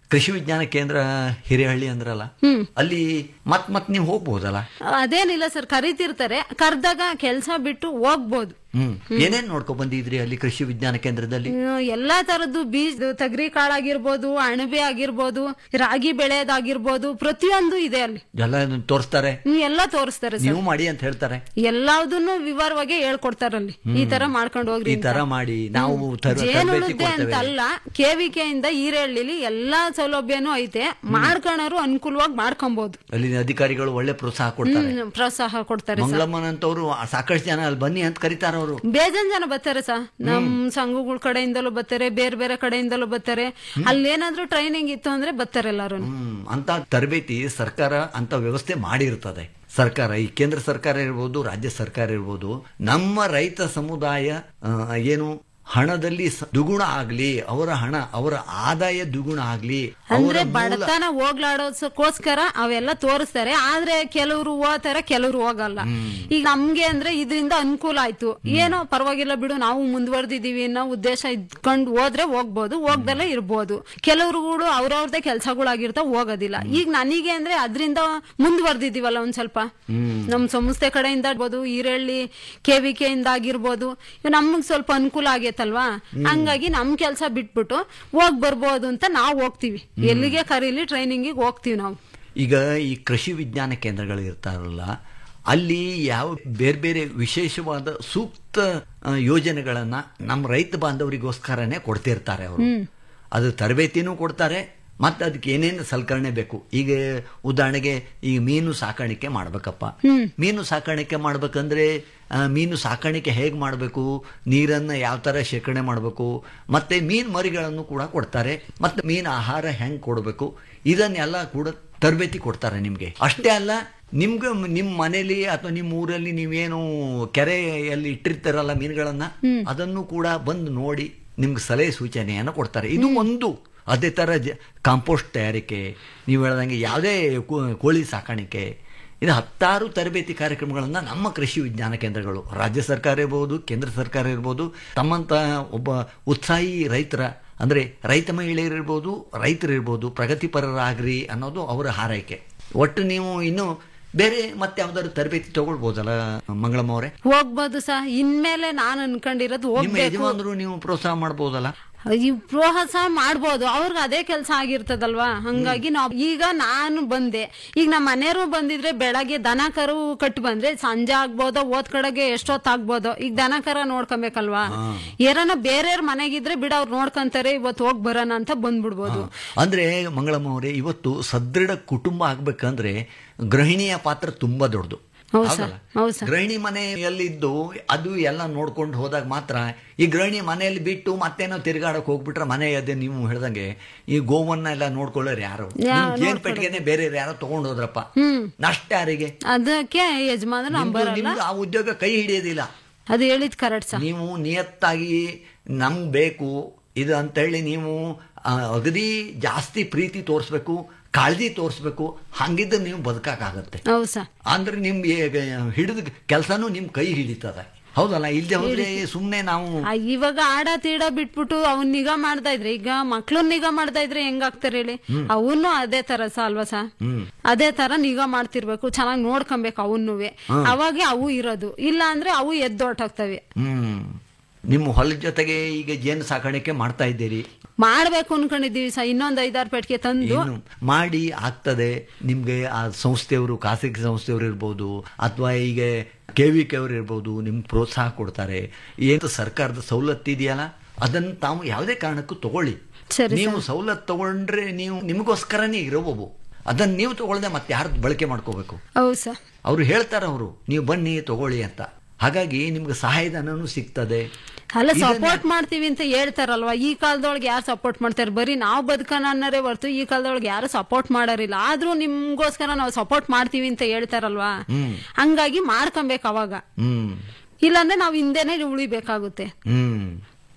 ಕೃಷಿ ವಿಜ್ಞಾನ ಕೇಂದ್ರ ಹಿರೇಹಳ್ಳಿ ಅಂದ್ರಲ್ಲ ಅಲ್ಲಿ ಮತ್ ಮತ್ ನೀವು ಹೋಗ್ಬೋದಲ್ಲ ಅದೇನಿಲ್ಲ ಸರ್ ಕರಿತಿರ್ತಾರೆ ಕರ್ದಾಗ ಕೆಲಸ ಬಿಟ್ಟು ಹೋಗ್ಬೋದು ಹ್ಮ್ ಏನೇನ್ ನೋಡ್ಕೊಂಡ್ ಬಂದಿದ್ರಿ ಅಲ್ಲಿ ಕೃಷಿ ವಿಜ್ಞಾನ ಕೇಂದ್ರದಲ್ಲಿ ಹ್ಮ್, ಎಲ್ಲಾ ತರದ್ದು ಬೀಜ ತಗರಿ ಕಾಳಾಗಿರ್ಬೋದು ಅಣಬೆ ಆಗಿರ್ಬೋದು ರಾಗಿ ಬೆಳೆಯೋದಾಗಿರ್ಬೋದು ಪ್ರತಿಯೊಂದು ಇದೆ ಅಲ್ಲಿ ಎಲ್ಲ ತೋರಿಸ್ತಾರೆ ಹ್ಮ್, ಎಲ್ಲ ತೋರಿಸ್ತಾರೆ ಸರ್ ನೀವು ಮಾಡಿ ಅಂತ ಹೇಳ್ತಾರೆ ಎಲ್ಲಾವ್ದನ್ನು ವಿವರವಾಗಿ ಹೇಳ್ಕೊಡ್ತಾರಲ್ಲಿ ಈ ತರ ಮಾಡ್ಕೊಂಡು ಹೋಗ್ರಿ ಈ ತರ ಮಾಡಿ ನಾವು ತರ- ತರಬೇತಿ ಜೇನುಳುದ್ದೆ ಅಂತ ಕೊಡ್ತೇವೆ ಅಲ್ಲ ಕೆವಿಕೆ ಇಂದ ಈರಳ್ಳಿಲಿ ಎಲ್ಲಾ ಸೌಲಭ್ಯನೂ ಐತೆ ಮಾಡ್ಕೊಳೋರು ಅನುಕೂಲವಾಗಿ ಮಾಡ್ಕೊಬಹುದು ಅಲ್ಲಿ ಅಧಿಕಾರಿಗಳು ಒಳ್ಳೆ ಪ್ರೋತ್ಸಾಹ ಕೊಡ್ತಾರೆ ಹ್ಮ್, ಪ್ರೋತ್ಸಾಹ ಕೊಡ್ತಾರೆ ಸರ್ ಮಂಗಳಮ್ಮನಂತವ್ರು ಸಾಕಷ್ಟು ಜನ ಅಲ್ಲಿ ಬನ್ನಿ ಅಂತ ಕರೀತಾರ ಅವರು ಬೇಜಾನ್ ಜನ ಬರ್ತಾರೆ ಸಾ ನಮ್ ಸಂಘಗಳ ಕಡೆಯಿಂದಲೂ ಬರ್ತಾರೆ ಬೇರೆ ಬೇರೆ ಕಡೆಯಿಂದಲೂ ಬರ್ತಾರೆ ಅಲ್ಲೇನಾದ್ರೂ ಟ್ರೈನಿಂಗ್ ಇತ್ತು ಅಂದ್ರೆ ಬರ್ತಾರೆ ಎಲ್ಲಾರು ಹ್ಮ್ ಅಂತ ತರಬೇತಿ ಸರ್ಕಾರ ಅಂತ ವ್ಯವಸ್ಥೆ ಮಾಡಿರ್ತದೆ ಸರ್ಕಾರ ಈ ಕೇಂದ್ರ ಸರ್ಕಾರ ಇರ್ಬೋದು ರಾಜ್ಯ ಸರ್ಕಾರ ಇರ್ಬೋದು ನಮ್ಮ ರೈತ ಸಮುದಾಯ ಆ, ಏನು ಹಣದಲ್ಲಿ ಸ- ದುಗುಣ ಆಗ್ಲಿ ಅವರ ಹಣ ಅವರ ಆದಾಯ ದುಗುಣ ಆಗ್ಲಿ ಅಂದ್ರೆ ಅವರ ಮೂಲ- ಬಡತನ ಹೋಗ್ಲಾಡೋದಕ್ಕೋಸ್ಕರ ಅವೆಲ್ಲ ತೋರಿಸ್ತಾರೆ ಆದ್ರೆ ಕೆಲವರು ಹೋಗ್ತಾರೆ ಕೆಲವರು ಹೋಗಲ್ಲ ಈಗ ನಮ್ಗೆ ಅಂದ್ರೆ ಇದರಿಂದ ಅನುಕೂಲ ಆಯ್ತು ಏನೋ ಪರವಾಗಿಲ್ಲ ಬಿಡು ನಾವು ಮುಂದುವರೆದಿದೀವಿ ಅನ್ನೋ ಉದ್ದೇಶ ಇದ್ಕೊಂಡು ಹೋದ್ರೆ ಹೋಗ್ಬೋದು ಹೋಗ್ದಲ್ಲೇ ಇರ್ಬೋದು ಕೆಲವ್ರುಗಳು ಅವ್ರವ್ರದೇ ಕೆಲ್ಸಗಳಾಗಿರ್ತಾವ ಹೋಗೋದಿಲ್ಲ ಈಗ ನನಗೆ ಅಂದ್ರೆ ಅದರಿಂದ ಮುಂದುವರೆದಿದೀವಲ್ಲ ಒಂದ್ ಸ್ವಲ್ಪ ನಮ್ ಸಂಸ್ಥೆ ಕಡೆಯಿಂದ ಇರ್ಬೋದು ಈರಳ್ಳಿ ಕೆವಿಕೆ ಇಂದ ಆಗಿರ್ಬೋದು ಇವ್ ನಮಗ್ ಸ್ವಲ್ಪ ಅನುಕೂಲ ಆಗೈತಲ್ವಾ ಹಂಗಾಗಿ ನಮ್ ಕೆಲ್ಸ ಬಿಟ್ಬಿಟ್ಟು ಹೋಗ್ ಬರ್ಬೋದು ಅಂತ ನಾವ್ ಹೋಗ್ತೀವಿ ಎಲ್ಲಿಗೆ ಕರೀಲಿ ಟ್ರೈನಿಂಗಿಗೆ ಹೋಗ್ತೀವಿ ನಾವು ಈಗ ಈ ಕೃಷಿ ವಿಜ್ಞಾನ ಕೇಂದ್ರಗಳು ಇರ್ತಾರಲ್ಲ ಅಲ್ಲಿ ಯಾವ ಬೇರೆ ಬೇರೆ ವಿಶೇಷವಾದ ಸೂಕ್ತ ಆ, ಯೋಜನೆಗಳನ್ನ ನಮ್ಮ ರೈತ ಬಾಂಧವರಿಗೋಸ್ಕರನೇ ಕೊಡ್ತಿರ್ತಾರೆ ಅವರು ಅದು ತರಬೇತಿನೂ ಕೊಡ್ತಾರೆ ಮತ್ತೆ ಅದಕ್ಕೆ ಏನೇನು ಸಲಕರಣೆ ಬೇಕು ಈಗ ಉದಾಹರಣೆಗೆ ಈಗ ಮೀನು ಸಾಕಾಣಿಕೆ ಮಾಡ್ಬೇಕಪ್ಪ ಮೀನು ಸಾಕಾಣಿಕೆ ಮಾಡ್ಬೇಕಂದ್ರೆ ಆ, ಮೀನು ಸಾಕಾಣಿಕೆ ಹೇಗೆ ಮಾಡಬೇಕು ನೀರನ್ನ ಯಾವ ತರ ಶೇಖರಣೆ ಮಾಡಬೇಕು ಮತ್ತೆ ಮೀನು ಮರಿಗಳನ್ನು ಕೂಡ ಕೊಡ್ತಾರೆ ಮತ್ತೆ ಮೀನು ಆಹಾರ ಹೆಂಗ್ ಕೊಡಬೇಕು ಇದನ್ನೆಲ್ಲ ಕೂಡ ತರಬೇತಿ ಕೊಡ್ತಾರೆ ನಿಮ್ಗೆ ಅಷ್ಟೇ ಅಲ್ಲ ನಿಮ್ಗೆ ನಿಮ್ಮ ಮನೇಲಿ ಅಥವಾ ನಿಮ್ಮ ಊರಲ್ಲಿ ನೀವೇನು ಕೆರೆಯಲ್ಲಿ ಇಟ್ಟಿರ್ತಾರಲ್ಲ ಮೀನುಗಳನ್ನ ಅದನ್ನು ಕೂಡ ಬಂದು ನೋಡಿ ನಿಮ್ಗೆ ಸಲಹೆ ಸೂಚನೆಯನ್ನು ಕೊಡ್ತಾರೆ ಇದು ಒಂದು ಅದೇ ತರ ಜ ಕಾಂಪೋಸ್ಟ್ ತಯಾರಿಕೆ ನೀವು ಹೇಳ್ದಂಗೆ ಯಾವುದೇ ಕೋ- ಕೋಳಿ ಸಾಕಾಣಿಕೆ ಇದು ಹತ್ತಾರು ತರಬೇತಿ ಕಾರ್ಯಕ್ರಮಗಳನ್ನ ನಮ್ಮ ಕೃಷಿ ವಿಜ್ಞಾನ ಕೇಂದ್ರಗಳು ರಾಜ್ಯ ಸರ್ಕಾರ ಇರ್ಬೋದು ಕೇಂದ್ರ ಸರ್ಕಾರ ಇರ್ಬೋದು ತಮ್ಮಂತ ಒಬ್ಬ ಉತ್ಸಾಹಿ ರೈತರ ಅಂದ್ರೆ ರೈತ ಮಹಿಳೆಯರಿರ್ಬೋದು ರೈತರಿರ್ಬೋದು ಪ್ರಗತಿಪರರಾಗ್ರಿ ಅನ್ನೋದು ಅವರ ಹಾರೈಕೆ ಒಟ್ಟು ನೀವು ಇನ್ನು ಬೇರೆ ಮತ್ತೆ ಯಾವ್ದಾದ್ರು ತರಬೇತಿ ತಗೊಳ್ಬೋದಲ್ಲ ಮಂಗಳಮ್ಮ ಅವರೇ ಹೋಗ್ಬೋದು ಸಹ ಇನ್ಮೇಲೆ ನಾನು ಅನ್ಕೊಂಡಿರೋದು ನಿಮ್ಮ ಹೋಗ್ಬೇಕು ಯಜಮಾನರು ನೀವು ಪ್ರೋತ್ಸಾಹ ಮಾಡ್ಬೋದಲ್ಲ ಈ ಪ್ರೋತ್ಸಾಹ ಮಾಡ್ಬೋದು ಅವ್ರಿಗೆ ಅದೇ ಕೆಲಸ ಆಗಿರ್ತದಲ್ವಾ ಹಂಗಾಗಿ ನಾವು ಈಗ ನಾನು ಬಂದೆ ಈಗ ನಮ್ಮ ಮನೆಯವರು ಬಂದಿದ್ರೆ ಬೆಳಗ್ಗೆ ದನ ಕರು ಕಟ್ಟು ಬಂದ್ರೆ ಸಂಜೆ ಆಗ್ಬೋದೋ ಓದ್ ಕಡೆಗೆ ಎಷ್ಟೊತ್ತು ಆಗ್ಬೋದೋ ಈಗ ದನ ಕರ ನೋಡ್ಕೊಬೇಕಲ್ವಾ ಏನಾನ ಬೇರೆಯವ್ರ ಮನೆಗಿದ್ರೆ ಬಿಡ ಅವ್ರು ನೋಡ್ಕೊಂತಾರೆ ಇವತ್ತು ಹೋಗ್ ಬರೋಣ ಅಂತ ಬಂದ್ಬಿಡ್ಬೋದು ಅಂದ್ರೆ ಮಂಗಳಮ್ಮ ಅವರೇ ಇವತ್ತು ಸದೃಢ ಕುಟುಂಬ ಆಗ್ಬೇಕಂದ್ರೆ ಗೃಹಿಣಿಯ ಪಾತ್ರ ತುಂಬಾ ದೊಡ್ಡದು ಹೌದ್ ಸರ್, ಹೌದಲ್ಲ? ಹೌದ್ ಸರ್. ಗೃಹಿಣಿ ಮನೆಯಲ್ಲಿದ್ದು ಅದು ಎಲ್ಲ ನೋಡ್ಕೊಂಡು ಹೋದಾಗ ಮಾತ್ರ ಈ ಗೃಹಿಣಿ ಮನೆಯಲ್ಲಿ ಬಿಟ್ಟು ಮತ್ತೇನೋ ತಿರುಗಾಡಕ್ ಹೋಗ್ಬಿಟ್ರೆ ಮನೆ ಅದೇ ನೀವು ಹೇಳ್ದಂಗೆ ಈ ಗೋವನ್ನ ಎಲ್ಲ ನೋಡ್ಕೊಳ್ಳೋರು ಯಾರು ಯಾರು ನಿಮ್ ಜೇನ್ ಪೆಟ್ಟಿಗೆನೆ ಬೇರೆ ಯಾರೋ ತಗೊಂಡು ಹೋದ್ರಪ್ಪ ನಷ್ಟ ಯಾರಿಗೆ ಅದಕ್ಕೆ ಯಜಮಾನ ನಮ್ ನಿಮ್ದು- ಬರಲ್ಲ ನಿಮ್ದು ಆ ಉದ್ಯೋಗ ಕೈ ಹಿಡಿಯೋದಿಲ್ಲ ಅದು ಹೇಳಿದ್ ಕರೆಕ್ಟ್ ಸರ್ ನೀವು ನಿಯತ್ತಾಗಿ ನಮ್ಗೆ ಬೇಕು ಇದು ಅಂತ ಹೇಳಿ ನೀವು ಆ, ಅಗದಿ ಜಾಸ್ತಿ ಪ್ರೀತಿ ತೋರಿಸ್ಬೇಕು ಕಾಳಜಿ ತೋರಿಸ್ಬೇಕು ಹಂಗಿದ್ರೆ ನೀವು ಬದುಕಾಗತ್ತೆ ಹೌದು ಸರ್ ಅಂದ್ರೆ ನಿಮ್ ಹಿಡಿದ ಕೆಲಸನೂ ನಿಮ್ ಕೈ ಹಿಡಿತದೆ ಹೌದಲ್ಲ ಇಲ್ಲದೆ ಹೋದ್ರೆ ಸುಮ್ಮನೆ ನಾವು ಆ, ಇವಾಗ ಆಡ ತೀಡ ಬಿಟ್ಬಿಟ್ಟು ಅವ್ನ್ ನಿಗಾ ಮಾಡ್ತಾ ಇದ್ರೆ ಈಗ ಮಕ್ಳನ್ ನಿಗಾ ಮಾಡ್ತಾ ಇದ್ರೆ ಹೆಂಗಾಗ್ತಾರೆ ಹೇಳಿ ಅವನು ಅದೇ ತರ ಸ ಅಲ್ವಾ ಸ ಅದೇ ತರ ನಿಗಾ ಮಾಡ್ತಿರ್ಬೇಕು ಚೆನ್ನಾಗಿ ನೋಡ್ಕೊಬೇಕು ಅವನ್ನುವೆ ಅವಾಗೆ ಅವು ಇರೋದು ಇಲ್ಲ ಅಂದ್ರೆ ಅವು ಎದ್ದೊಟ್ಟಾಗ್ತವೆ ಹ್ಮ್ ನಿಮ್ಮ ಹೊಲದ ಜೊತೆಗೆ ಈಗ ಜೇನು ಸಾಕಾಣಿಕೆ ಮಾಡ್ತಾ ಇದ್ದೀರಿ ಮಾಡ್ಬೇಕು ಅನ್ಕೊಂಡಿದೀವಿ ಸ ಇನ್ನೊಂದ್ ಐದಾರು ಪೆಟ್ಟಿಗೆ ತಂದು ಏನು ಮಾಡಿ ಆಗ್ತದೆ ನಿಮ್ಗೆ ಆ ಸಂಸ್ಥೆಯವರು ಖಾಸಗಿ ಸಂಸ್ಥೆಯವರು ಇರ್ಬೋದು ಅಥವಾ ಈಗ ಕೆ ವಿ ಕೆ ಅವರು ಇರ್ಬೋದು ನಿಮ್ಗೆ ಪ್ರೋತ್ಸಾಹ ಕೊಡ್ತಾರೆ ಏನು ಸರ್ಕಾರದ ಸವಲತ್ತು ಇದೆಯಲ್ಲ ಅದನ್ನು ತಾವು ಯಾವುದೇ ಕಾರಣಕ್ಕೂ ತಗೊಳ್ಳಿ ಸರಿ ನೀವು ಸವಲತ್ತು ತಗೊಂಡ್ರೆ ನೀವು ನಿಮಗೋಸ್ಕರನೇ ಇರೋವು ಅದನ್ನ ನೀವು ತಗೊಳ್ದೆ ಮತ್ತೆ ಯಾರ್ದು ಬಳಕೆ ಮಾಡ್ಕೋಬೇಕು ಹೌದು ಸರ್ ಅವ್ರು ಹೇಳ್ತಾರೆ ಅವರು ನೀವು ಬನ್ನಿ ತಗೊಳ್ಳಿ ಅಂತ ಹಾಗಾಗಿ ನಿಮ್ಗೆ ಸಹಾಯಧನನೂ ಸಿಗ್ತದೆ ಅಲ್ಲ ಇದನ್ನ- ಸಪೋರ್ಟ್ ಮಾಡ್ತೀವಿ ಅಂತ ಹೇಳ್ತಾರಲ್ವಾ ಈ ಕಾಲದೊಳಗೆ ಯಾರು ಸಪೋರ್ಟ್ ಮಾಡ್ತಾರೆ ಬರೀ ನಾವು ಬದುಕೋಣ ಅನ್ನೋರೇ ಹೊರ್ತು ಈ ಕಾಲದೊಳಗೆ ಯಾರು ಸಪೋರ್ಟ್ ಮಾಡೋರಿಲ್ಲ ಆದ್ರೂ ನಿಮ್ಗೋಸ್ಕರ ನಾವು ಸಪೋರ್ಟ್ ಮಾಡ್ತೀವಿ ಅಂತ ಹೇಳ್ತಾರಲ್ವಾ ಹಂಗಾಗಿ ಮಾಡ್ಕೊಬೇಕು ಅವಾಗ ಹ್ಮ್ ಇಲ್ಲಾಂದ್ರೆ ನಾವು ಹಿಂದೆನೆ ಉಳಿಬೇಕಾಗುತ್ತೆ ಹ್ಮ್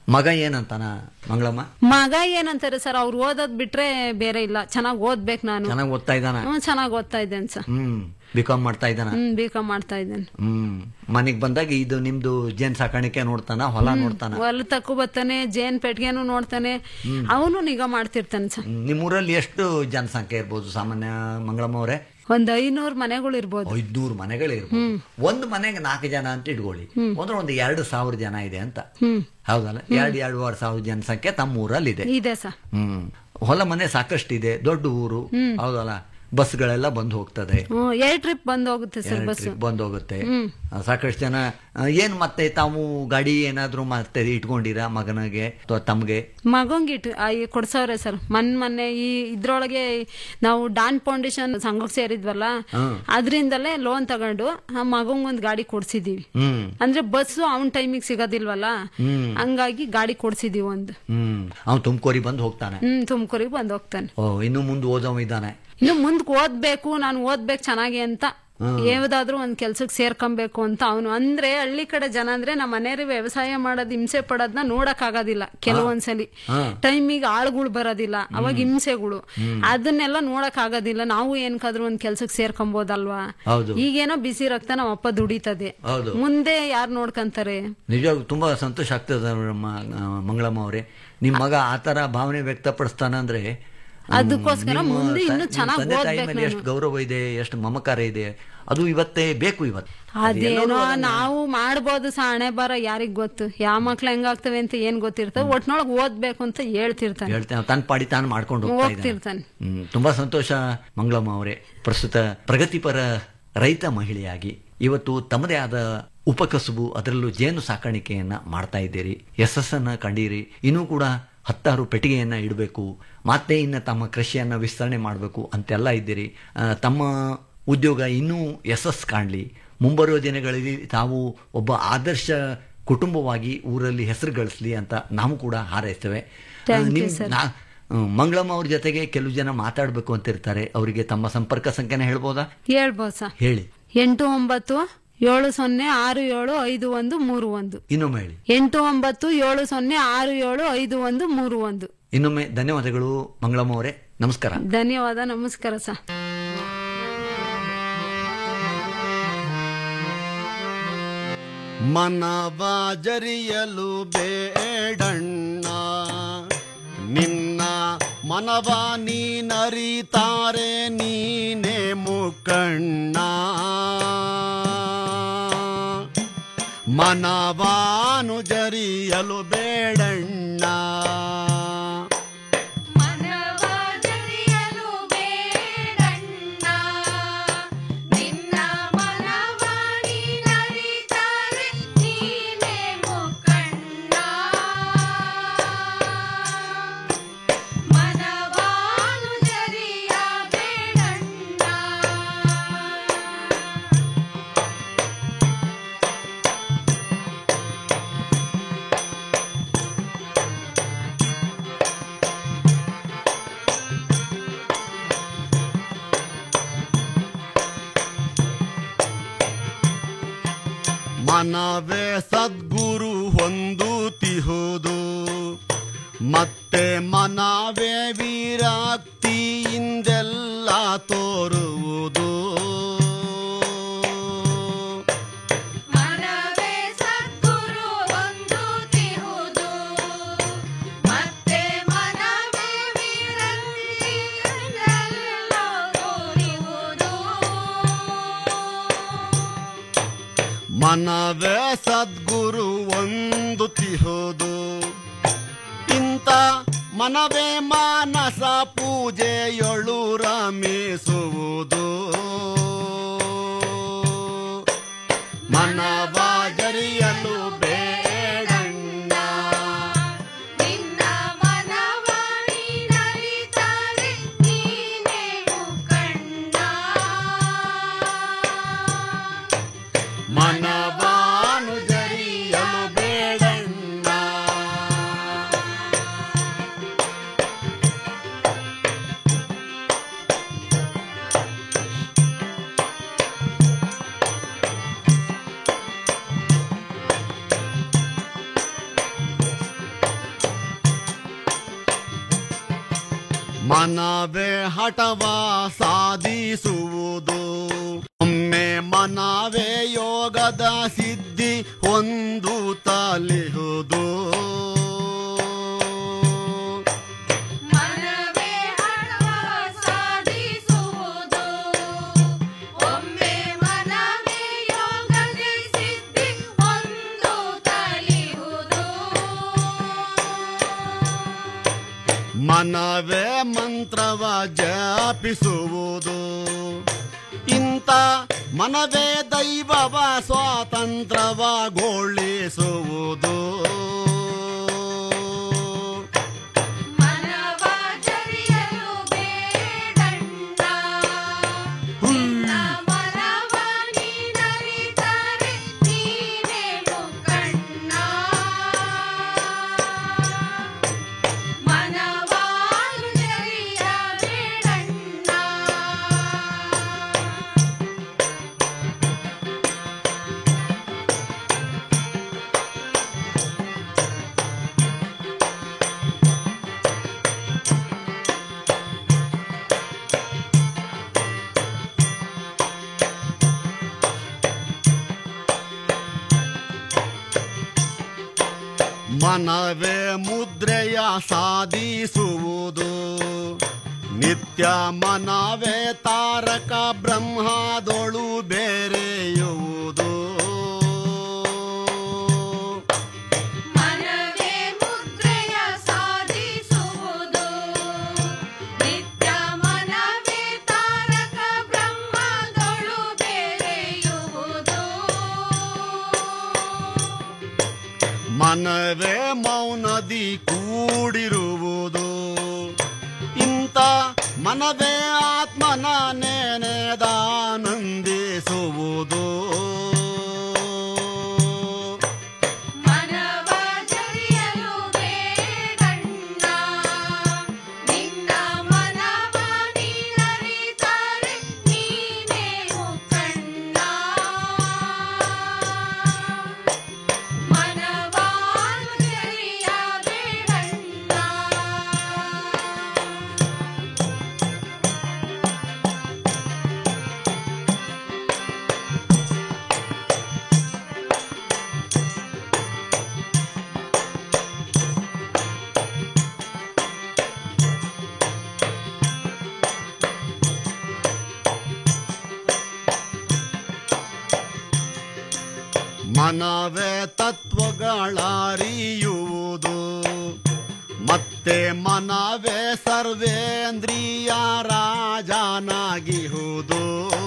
ಮಗ ಏನಂತಾನ ಮಂಗಳಮ್ಮ ಮಗ ಏನಂತಾರೆ ಸರ್ ಅವ್ರು ಓದೋದ್ ಬಿಟ್ರೆ ಬೇರೆ ಇಲ್ಲ ಚೆನ್ನಾಗ್ ಓದ್ಬೇಕು ನಾನು ಚೆನ್ನಾಗಿ ಓದ್ತಾ ಇದ್ದಾನ ಹ್ಮ್ ಚೆನ್ನಾಗ್ ಓದ್ತಾ ಇದ್ದೇನೆ ಸರ್ ಹ್ಮ್ ಬಿಕಾಮ್ ಮಾಡ್ತಾ ಇದ್ದಾನ ಹ್ಮ್ ಬಿಕಾಮ್ ಮಾಡ್ತಾ ಇದ್ದೇನೆ ಹ್ಮ್ ಮನೆಗ್ ಬಂದಾಗ ಇದು ನಿಮ್ದು ಜೇನ್ ಸಾಕಾಣಿಕೆ ನೋಡ್ತಾನ ಹೊಲ ನೋಡ್ತಾನ ಹೊಲ ತಕ್ಕು ಬರ್ತಾನೆ ಜೇನ್ ಪೆಟ್ಗೆನು ನೋಡ್ತಾನೆ ಅವನು ನಿಗಾ ಮಾಡ್ತಿರ್ತಾನೆ ಸರ್ ಹ್ಮ್. ನಿಮ್ಮೂರಲ್ಲಿ ಎಷ್ಟು ಜನಸಂಖ್ಯೆ ಇರ್ಬೋದು ಸಾಮಾನ್ಯ ಮಂಗಳಮ್ಮ ಅವರೇ ಒಂದ್ ಐನೂರು ಮನೆಗಳು ಇರ್ಬೋದು ಐದ್ನೂರು ಮನೆಗಳಿರ್ಬೋದು ಒಂದು ಮನೆಗೆ ನಾಲ್ಕು ಜನ ಅಂತ ಇಟ್ಕೊಳ್ಳಿ ಅಂದ್ರೆ ಒಂದು ಎರಡು ಸಾವಿರ ಜನ ಇದೆ ಅಂತ ಹ್ಮ್ ಹೌದಲ್ಲ ಎರಡು ಎರಡೂವರೆ ಸಾವಿರ ಜನಸಂಖ್ಯೆ ತಮ್ಮ ಊರಲ್ಲಿ ಇದೆ ಇದೆ ಸರ್ ಹ್ಮ್ ಹೊಲ ಮನೆ ಸಾಕಷ್ಟಿದೆ ದೊಡ್ಡ ಊರು ಹೌದಲ್ಲ ಬಸ್ಗಳೆಲ್ಲ ಬಂದು ಹೋಗ್ತದೆ ಹ್ಮ್ ಏರ್ ಟ್ರಿಪ್ ಬಂದ್ ಹೋಗುತ್ತೆ ಸರ್ ಎರಡು ಬಸ್ trip ಬಂದು ಹೋಗುತ್ತೆ ಆ, ಸಾಕಷ್ಟು ಜನ ಆ, ಏನ್ ಮತ್ತೆ ತಾವು ಗಾಡಿ ಏನಾದ್ರೂ ಮತ್ತೆ ಇಟ್ಕೊಂಡಿರಾ ಮಗನಿಗೆ ಅಥವಾ ತಮ್ಗೆ ಮಗಂಗಿಟ್ಟು ಕೊಡ್ಸವ್ರೆ ಸರ್ ಮನ್ ಮೊನ್ನೆ ಈ ಇದ್ರೊಳಗೆ ನಾವು ಡಾನ್ ಫೌಂಡೇಶನ್ ಸಂಘಕ್ಕೆ ಸೇರಿದ್ವಲ್ಲ ಅದ್ರಿಂದಲೇ ಲೋನ್ ತಗೊಂಡು ಆ ಮಗಂಗೊಂದ್ ಗಾಡಿ ಕೊಡ್ಸಿದೀವಿ ಹ್ಮ್ ಅಂದ್ರೆ ಬಸ್ಸು ಅವನ್ ಟೈಮಿಗೆ ಸಿಗೋದಿಲ್ವಲ್ಲ ಹಂಗಾಗಿ ಗಾಡಿ ಕೊಡ್ಸಿದೀವಿ ಒಂದು ಹ್ಮ್ ಅವ್ನು ತುಮಕೂರಿಗೆ ಬಂದು ಹೋಗ್ತಾನೆ ಹ್ಮ್ ತುಮಕೂರಿಗೆ ಬಂದ್ ಹೋಗ್ತಾನೆ ಓ ಇನ್ನು ಮುಂದೆ ಓದವ ಇದ್ದಾನೆ ಇನ್ನು ಮುಂದಕ್ಕೆ ಓದ್ಬೇಕು ನಾನು ಓದ್ಬೇಕು ಚೆನ್ನಾಗಿ ಅಂತ ಯಾವ್ದಾದ್ರು ಒಂದ್ ಕೆಲ್ಸಕ್ಕೆ ಸೇರ್ಕೊಬೇಕು ಅಂತ ಅವನು ಅಂದ್ರೆ ಹಳ್ಳಿ ಕಡೆ ಜನ ಅಂದ್ರೆ ನಮ್ಮ ಮನೆಯವ್ರು ವ್ಯವಸಾಯ ಮಾಡೋದ್ ಹಿಂಸೆ ಪಡೋದ್ನ ನೋಡಕ್ ಆಗೋದಿಲ್ಲ ಕೆಲವೊಂದ್ಸಲಿ ಟೈಮಿಗೆ ಆಳುಗಳು ಬರೋದಿಲ್ಲ ಅವಾಗ ಹಿಂಸೆಗಳು ಅದನ್ನೆಲ್ಲ ನೋಡಕ್ ಆಗೋದಿಲ್ಲ ನಾವು ಏನ್ಕಾದ್ರೂ ಒಂದ್ ಕೆಲ್ಸಕ್ಕೆ ಸೇರ್ಕೊಂಬೋದಲ್ವಾ ಹೌದು. ಈಗೇನೋ ಬಿಸಿ ರಕ್ತ ನಮ್ಮ ಅಪ್ಪ ದುಡಿತದೆ ಹೌದು. ಮುಂದೆ ಯಾರು ನೋಡ್ಕಂತಾರೆ ನಿಜವಾಗ್ಲೂ ತುಂಬಾ ಸಂತೋಷ ಆಗ್ತದೆ ಮ- ಆ, ಮಂಗಳಮ್ಮ ಅವರೇ ನಿಮ್ ಮಗ ಆತರ ಭಾವನೆ ವ್ಯಕ್ತಪಡಿಸ್ತಾನ ಅಂದ್ರೆ ಅದಕ್ಕೋಸ್ಕರ ನಿಮ್ಮ ಮುಂದೆ ತ- ಇನ್ನೂ ನಿಮ್ಮ ಚೆನ್ನಾಗ್ ತಂದೆ ತಾಯಿ ಓದ್ಬೇಕು ಮೇಲೆ ಎಷ್ಟು ಗೌರವ ಇದೆ ಎಷ್ಟು ಮಮಕಾರ ಇದೆ ಅದು ಇವತ್ತೇ ಬೇಕು ಇವತ್ತು ಅದೇನೋ ನಾವು ಮಾಡ್ಬೋದು ಸಹ ಹಣೆ ಬರ ಯಾರಿಗ್ ಗೊತ್ತು ಯಾವ ಮಕ್ಳು ಹೆಂಗಾಗ್ತವೆ ಅಂತ ಏನ್ ಗೊತ್ತಿರ್ತವೆ ಒಟ್ನೊಳಗ್ ಓದ್ಬೇಕು ಅಂತ ಹೇಳ್ತಿರ್ತಾನೆ ಹೇಳ್ತೇನೆ ತನ್ನ ಪಾಡಿ ತಾನು ಮಾಡ್ಕೊಂಡು ಹೋಗ್ತಾ ಇದ್ದಾನೆ ಹೋಗ್ತಿರ್ತಾನೆ ಹ್ಮ್, ತುಂಬಾ ಸಂತೋಷ ಮಂಗಳಮ್ಮ ಅವರೇ ಪ್ರಸ್ತುತ ಪ್ರಗತಿಪರ ರೈತ ಮಹಿಳೆಯಾಗಿ ಇವತ್ತು ತಮ್ಮದೇ ಆದ ಉಪಕಸುಬು ಅದರಲ್ಲೂ ಜೇನು ಸಾಕಾಣಿಕೆಯನ್ನ ಮಾಡ್ತಾ ಇದ್ದೀರಿ ಯಶಸ್ಸನ್ನ ಕಂಡೀರಿ ಇನ್ನೂ ಕೂಡ ಹತ್ತಾರು ಪೆಟ್ಟಿಗೆಯನ್ನ ಇಡಬೇಕು ಮತ್ತೆ ಇನ್ನು ತಮ್ಮ ಕೃಷಿಯನ್ನ ವಿಸ್ತರಣೆ ಮಾಡಬೇಕು ಅಂತೆಲ್ಲ ಇದ್ದೀರಿ ಆ, ತಮ್ಮ ಉದ್ಯೋಗ ಇನ್ನೂ ಯಶಸ್ಸು ಕಾಣಲಿ ಮುಂಬರುವ ದಿನಗಳಲ್ಲಿ ತಾವು ಒಬ್ಬ ಆದರ್ಶ ಕುಟುಂಬವಾಗಿ ಊರಲ್ಲಿ ಹೆಸರು ಗಳಿಸ್ಲಿ ಅಂತ ನಾವು ಕೂಡ ಹಾರೈಸ್ತೇವೆ Thank you, ನಿಮ್- sir. ನಾ- ಹ್ಮ್, ಮಂಗಳಮ್ಮ ಅವ್ರ ಜೊತೆಗೆ ಕೆಲವು ಜನ ಮಾತಾಡಬೇಕು ಅಂತ ಇರ್ತಾರೆ ಅವರಿಗೆ ತಮ್ಮ ಸಂಪರ್ಕ ಸಂಖ್ಯೆನ ಹೇಳ್ಬೋದಾ ಹೇಳ್ಬೋದು ಸರ್ ಹೇಳಿ ಎಂಟು ಒಂಬತ್ತು ಏಳು ಸೊನ್ನೆ ಆರು ಏಳು ಐದು ಒಂದು ಮೂರು ಒಂದು ಇನ್ನೊಮ್ಮೆ ಹೇಳಿ ಎಂಟು ಒಂಬತ್ತು ಏಳು ಸೊನ್ನೆ ಆರು ಏಳು ಐದು ಒಂದು ಮೂರು ಒಂದು ಇನ್ನೊಮ್ಮೆ ಧನ್ಯವಾದಗಳು ಮಂಗಳಮ್ಮ ಅವರೇ ನಮಸ್ಕಾರ ಧನ್ಯವಾದ ನಮಸ್ಕಾರ ಸರ್ ಮನವ ಜರಿಯಲು ಬೇಡಣ್ಣ ನಿನ್ನ ಮನವ ನೀನರಿತಾರೆ ನೀನೇ ಮುಕಣ್ಣ ಮನವಾನು ಜರಿಯಲು ಬೇಡಣ್ಣ ಮನವಾಜರಿಯಲು ಬೇಡಣ್ಣ ನಿನ್ನ ಮನವಾಣಿ ನರಿತಾರೆ ನೀನೇ ಮುಕಣ್ಣ ಮನವಾನು ಜರಿಯ ಬೇಡಣ್ಣ ಮನವೇ ಸದ್ಗುರು ಹೊಂದುತ್ತಿಹುದು ಮತ್ತೆ ಮನವೇ ವಿರಕ್ತಿಯಿಂದೆಲ್ಲ ತೋರುವುದು ಮನವೇ ಸದ್ಗುರು ಹೊಂದುತ್ತಿಹುದು ಮತ್ತೆ ಮನವೇ ವಿರಕ್ತಿಯಿಂದೆಲ್ಲ ತೋರುವುದು ಮನವೇ ಸದ್ಗುರು ಹೊಂದುತ್ತಿಹುದು ಇಂಥ ಮನವೇ ಮಾನಸ ಪೂಜೆಯೊಳು ರಮಿಸುವುದು ಮನವ ಜರಿಯಲು ಬೇಡಣ್ಣ ನಿನ್ನ ಮನವಾಣಿ ನರಿತಾರೆ ನೀನೇ ಮುಕಣ್ಣ ಮನವಾನು ಜರಿಯಲು ಬೇಡಣ್ಣ ಮನವೇ ಹಠವ ಸಾಧಿಸುವುದು ಒಮ್ಮೆ ಮನವೇ ಯೋಗದ ಸಿದ್ಧಿ ಒಂದು ತಲಿಹುದು ಮನವೇ ಹಠವ ಸಾಧಿಸುವುದು ಒಮ್ಮೆ ಮನವೇ ಯೋಗದಿ ಸಿದ್ಧಿ ಒಂದು ತಲಿಹುದು ಮನವೇ ಮಂತ್ರವ ಜಪಿಸುವುದು ಇಂಥ ಮನವೇ ದೈವವ ಸ್ವಾತಂತ್ರ್ಯವಗೊಳಿಸುವುದು ಮನವ ಜರಿಯಲು ಬೇಡಣ್ಣ ನಿನ್ನ ಮನವ ನೀನರಿತರೆ ನೀನೇ ಮುಖಣ್ಣ ಮನವಾಲು ಜರಿಯಬೇಡಣ್ಣ ಮನವೇ ಮುದ್ರೆಯ ಸಾಧಿಸುವುದು ನಿತ್ಯ ಮನವೇ ತಾರಕ ಬ್ರಹ್ಮದೊಳು ಬೇರೆಯುವುದು ಮನವೇ ಮುದ್ರೆಯ ಸಾಧಿಸುವುದು ನಿತ್ಯ ಮನವೇ ತಾರಕ ಬ್ರಹ್ಮದೊಳು ಬೇರೆಯುವುದು ಮನವೇ ಮೌನದಿ ಕೂಡಿರುವುದು ಇಂಥ ಮನವೇ ಆತ್ಮನ ನೆನೆದಾನಂದಿಸುವುದು ಮನವ ಜರಿಯಲು ಬೇಡಣ್ಣ ನಿನ್ನ ಮನವ ನೀನರಿತರೆ ನೀನೇ ಮುಖಣ್ಣ ಮನವಾಲು ಜರಿಯಬೇಡಣ್ಣ ಮನವೇ ತತ್ವಗಳರಿಯುವುದು ಮತ್ತೆ ಮನವೇ ಸರ್ವೇಂದ್ರಿಯ ರಾಜನಾಗಿಹುದು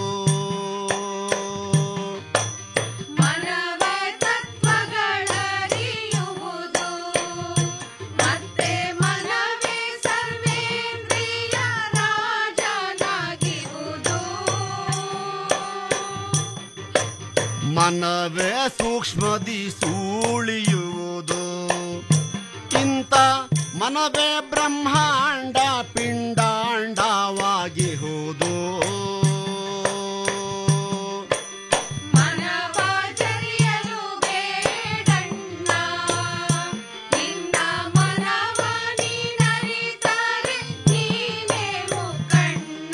ಮನವೇ ತತ್ವಗಳರಿಯುವುದು ಮತ್ತೆ ಮನವೇ ಸರ್ವೇಂದ್ರಿಯ ರಾಜನಾಗಿರುವುದು ಮನವೇ ಸೂಕ್ಷ್ಮದಿ ಸೂಳಿಯುವುದು ಇಂಥ ಮನವೇ ಬ್ರಹ್ಮಾಂಡ ಪಿಂಡಾಂಡವಾಗಿಹುದು ಮನವ ಜರಿಯಲು ಬೇಡಣ್ಣ ನಿನ್ನ ಮನವ ನೀನರಿತರೆ ನೀನೇ ಮುಖಣ್ಣ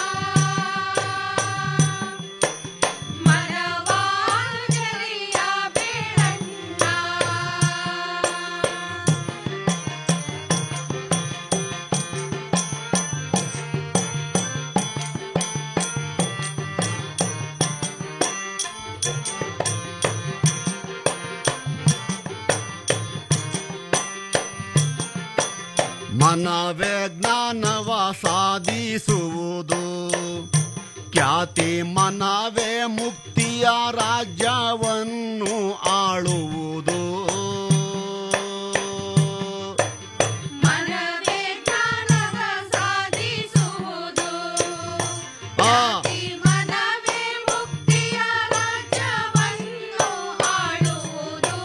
ಮನವಾಲು ಜರಿಯಬೇಡಣ್ಣ ಮನವೇ ಜ್ಞಾನವ ಸಾಧಿಸುವುದು ಖ್ಯಾತಿ ಮನವೇ ಮುಕ್ತಿಯ ರಾಜ್ಯವನ್ನು ಆಳುವುದು ಮನವೇ ಜ್ಞಾನವ ಸಾಧಿಸುವುದು ಆ ಈ ಮನವೇ ಮುಕ್ತಿಯ ರಾಜ್ಯವನ್ನು ಆಳುವುದು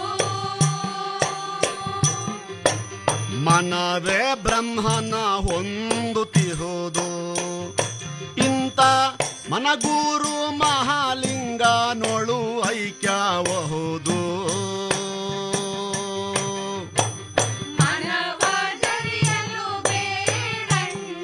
ಮನವೇ ಬ್ರಹ್ಮನ ಹೊಂದುತ್ತಿಹುದು ಇಂಥ ಮನಗೂರು ಮಹಾಲಿಂಗನೊಳು ಐಕ್ಯಬಹುದು ಮನವ ಜರಿಯಲು ಬೇಡಣ್ಣ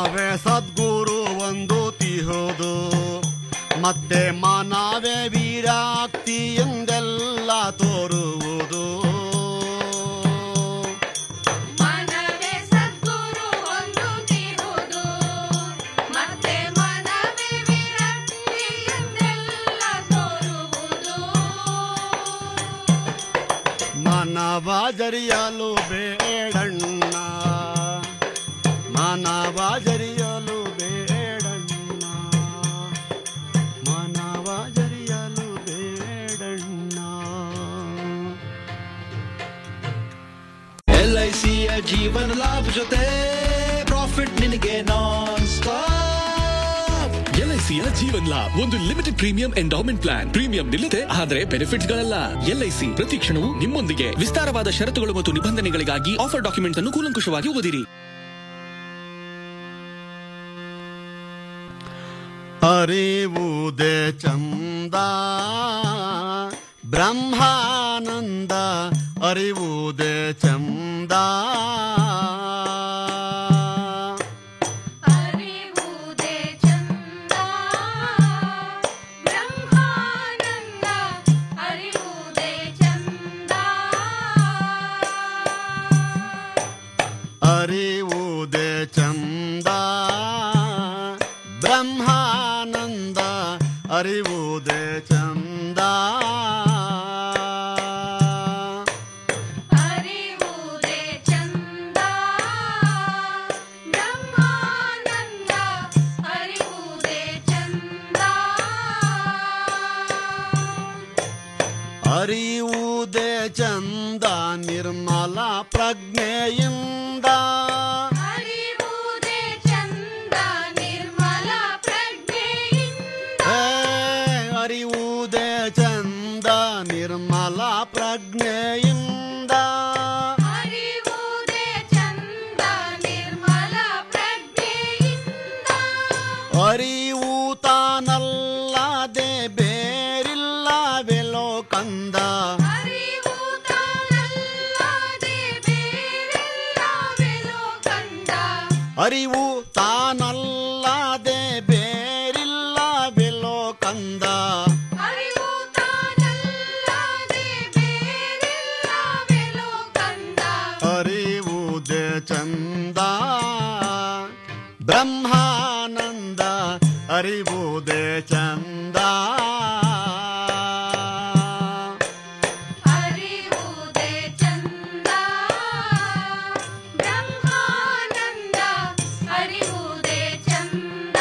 ಮನವೇ ಸದ್ಗುರು ಒಂದು ತಿಹೋದು ಮತ್ತೆ ಮನವೇ ವಿರಾಕ್ತಿ ಎಂದೆಲ್ಲ ತೋರುವುದು ಮನವೇ ಸದ್ಗುರು ಒಂದು ತಿರುವುದು ಮತ್ತೆ ಮನವೇ ವಿರಕ್ತಿ ಎಂದೆಲ್ಲ ತೋರುವುದು ಮನವ ಜರಿಯಲು ಬೇಡಣ್ಣ ಮನವ ಜರಿಯಲು ಬೇಡಣ್ಣ ಮನವ ಜರಿಯಲು ಬೇಡಣ್ಣ ಎಲ್ ಐ ಸಿಯ ಜೀವನ ಲಾಭ ಜೊತೆ ಪ್ರಾಫಿಟ್ ನಿನಗೆ ನಾನ್ ಸ್ಟಾಪ್ ಎಲ್ಐಸಿಯ ಜೀವನ್ ಲಾಭ್ ಒಂದು limited premium endowment plan premium ನಿಲ್ಲದೆ ಆದರೆ ಬೆನಿಫಿಟ್ಸ್ ಗಳಲ್ಲ ಎಲ್ಐಸಿ ಪ್ರತಿ ಕ್ಷಣವೂ ನಿಮ್ಮೊಂದಿಗೆ ವಿಸ್ತಾರವಾದ ಷರತ್ತುಗಳು ಮತ್ತು ನಿಬಂಧನೆಗಳಿಗಾಗಿ ಆಫರ್ ಡಾಕ್ಯುಮೆಂಟ್ಸ್ ಅನ್ನು ಕೂಲಂಕುಷವಾಗಿ ಓದಿರಿ ಅರಿವುದೇ ಚಂದ ಬ್ರಹ್ಮಾನಂದ ಅರಿವುದೇ ಚಂದ ಅರಿವುದೇ ಚಂದ ಬ್ರಹ್ಮಾನಂದ ಅರಿವುದೇ ಚಂದ ಅರಿವುದೇ ಚಂದ ಬ್ರಹ್ಮಾನಂದ ಅರಿವುದೇ ಚಂದ ಅರಿವುದೇ ಚಂದ ಬ್ರಹ್ಮಾನಂದ ಅರಿವುದೇ ಚಂದ ಅರಿವುದೇ ಚಂದ ನಿರ್ಮಲ ಪ್ರಜ್ಞೆಯಿಂದ ಅರಿವುದೇ ಚಂದ ನಿರ್ಮಲ ಪ್ರಜ್ಞೆಯಿಂದ ಏ, ಅರಿವುದೇ ಚಂದ ನಿರ್ಮಲ ಪ್ರಜ್ಞೆಯಿಂದ ಅರಿವುದೇ ಚಂದ ನಿರ್ಮಲ ಪ್ರಜ್ಞೆಯಿಂದ ಅರಿವು ತಾನಲ್ಲದೆ ಬೇರಿಲ್ಲವೆಲೋ ಕಂದ ಅರಿವು ತಾನಲ್ಲದೆ ಬೇರೆಲ್ಲವೆಲ್ಲೋ ಕಂದ ಅರಿವು ತಾನಲ್ಲದೆ ಬೇರಿಲ್ಲವೆಲೋ ಕಂದ ಅರಿವು ತಾನಲ್ಲದೆ ಬೇರೆಲ್ಲವೆಲ್ಲೋ ಕಂದ ಅರಿವುದೇ ಚಂದ ಬ್ರಹ್ಮಾನಂದ ಅರಿವುದೇ ಚಂದ ಅರಿವುದೇ ಚಂದ ಬ್ರಹ್ಮಾನಂದ ಅರಿವುದೇ ಚಂದ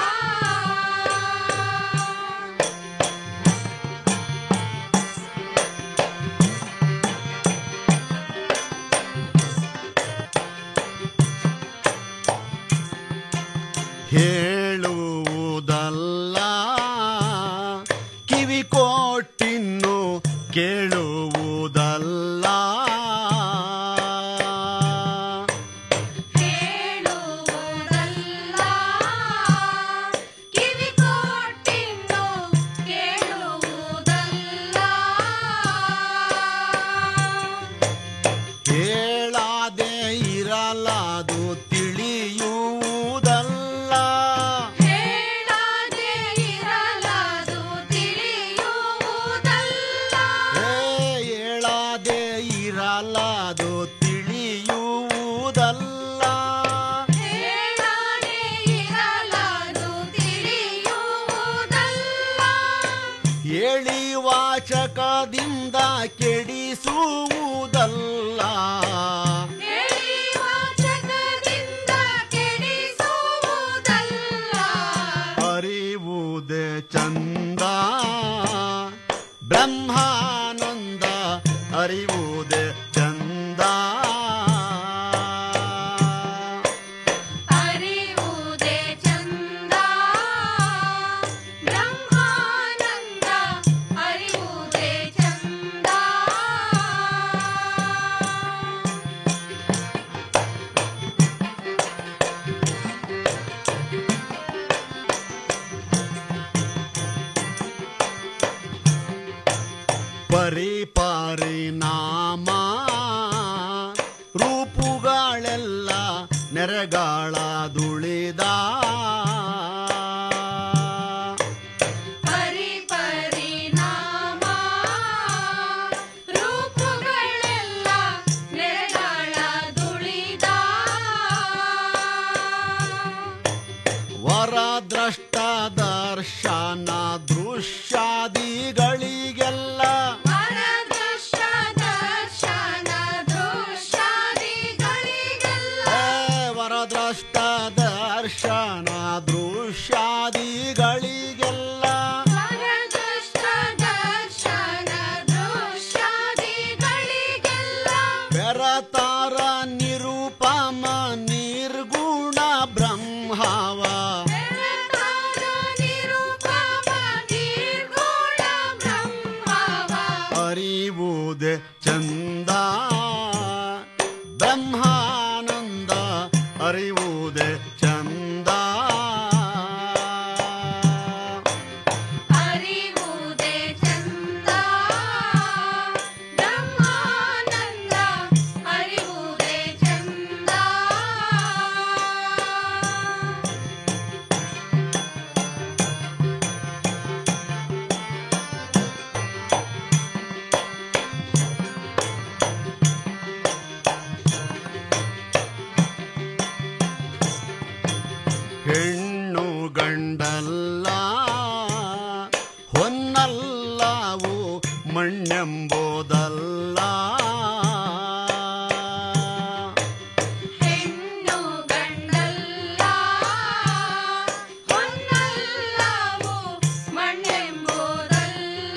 ಹೇಳುವುದಲ್ಲ ಕಿವಿ ಕೊಟ್ಟಿನ್ನು ಕೇಳುವುದಲ್ಲ ಹೇಳುವುದಲ್ಲ ಕಿವಿ ಕೊಟ್ಟಿನ್ನು ಕೇಳುವುದಲ್ಲ ಹೇಳಾದೆ ಇರಲಾದು ತಿಳಿಯುವುದಲ್ಲ ಹೇಳದೆ ಇರಲಾದು ತಿಳಿಯುವುದಲ್ಲ ಏ, ಹೇಳಾದೆ ಇರಲಾದು ತಿಳಿಯುವುದಲ್ಲ ಹೇಳದೆ ಇರಲಾದು ತಿಳಿಯುವುದಲ್ಲ ಹೇಳಿ ವಾಚಕದಿಂದ ಕೆಡಿಸುವುದಲ್ಲ ಹೇಳಿ ವಾಚಕದಿಂದ ಕೆಡಿಸುವುದಲ್ಲ ಅರಿವುದೇ ಚಂದ ಬ್ರಹ್ಮಾನಂದ ಅರಿವುದೇ ಚಂದ ಅರಿವುದೇ ಚಂದ ಬ್ರಹ್ಮಾನಂದ ಅರಿವುದೇ ಚಂದ ಪರಿಪಾರಿನಾಮ ರೂಪುಗಳೆಲ್ಲ ನೆರೆಗಾಳ ದುಳಿದ ಪರಿ ಪರಿಣಾಮ ರೂಪುಗಳೆಲ್ಲ ನೆರೆಗಳ ದುಳಿದ ವರದ್ರಷ್ಟ ದರ್ಶನ ದೃಶ್ಯಾದಿಗಳಿಗೆಲ್ಲ ವರದೃಷ್ಟ ದರ್ಶನ ದೃಶ್ಯಾದಿಗಳಿಗೆಲ್ಲ ಏ, ವರದ್ರಷ್ಟ ದರ್ಶನ ದೃಶ್ಯಾದಿಗಳಿಗೆಲ್ಲ ವರದೃಷ್ಟ ದರ್ಶನ ದೃಶ್ಯಾದಿಗಳಿಗೆಲ್ಲ ಬೆರತಾರ ನಿರುಪಮ ನಿರ್ಗುಣ ಬ್ರಹ್ಮವ ಬೆರತಾದ ನಿರುಪಮ ನಿರ್ಗುಣ ಬ್ರಹ್ಮವ ಅರಿವುದೇ ಚಂದ ಬ್ರಹ್ಮಾನಂದ ಅರಿವುದೇ ಚಂದ ಅರಿವುದೇ ಚಂದ ಬ್ರಹ್ಮಾನಂದ ಅರಿವುದೇ ಚಂದ ಹೆಣ್ಣು ಗಂಡಲ್ಲ ಹೊನ್ನಲ್ಲವು ಮಣ್ಣೆಂಬುದಲ್ಲ ಹೆಣ್ಣು ಗಂಡಲ್ಲ ಹೊನ್ನಲ್ಲವು ಮಣ್ಣೆಂಬುದಲ್ಲ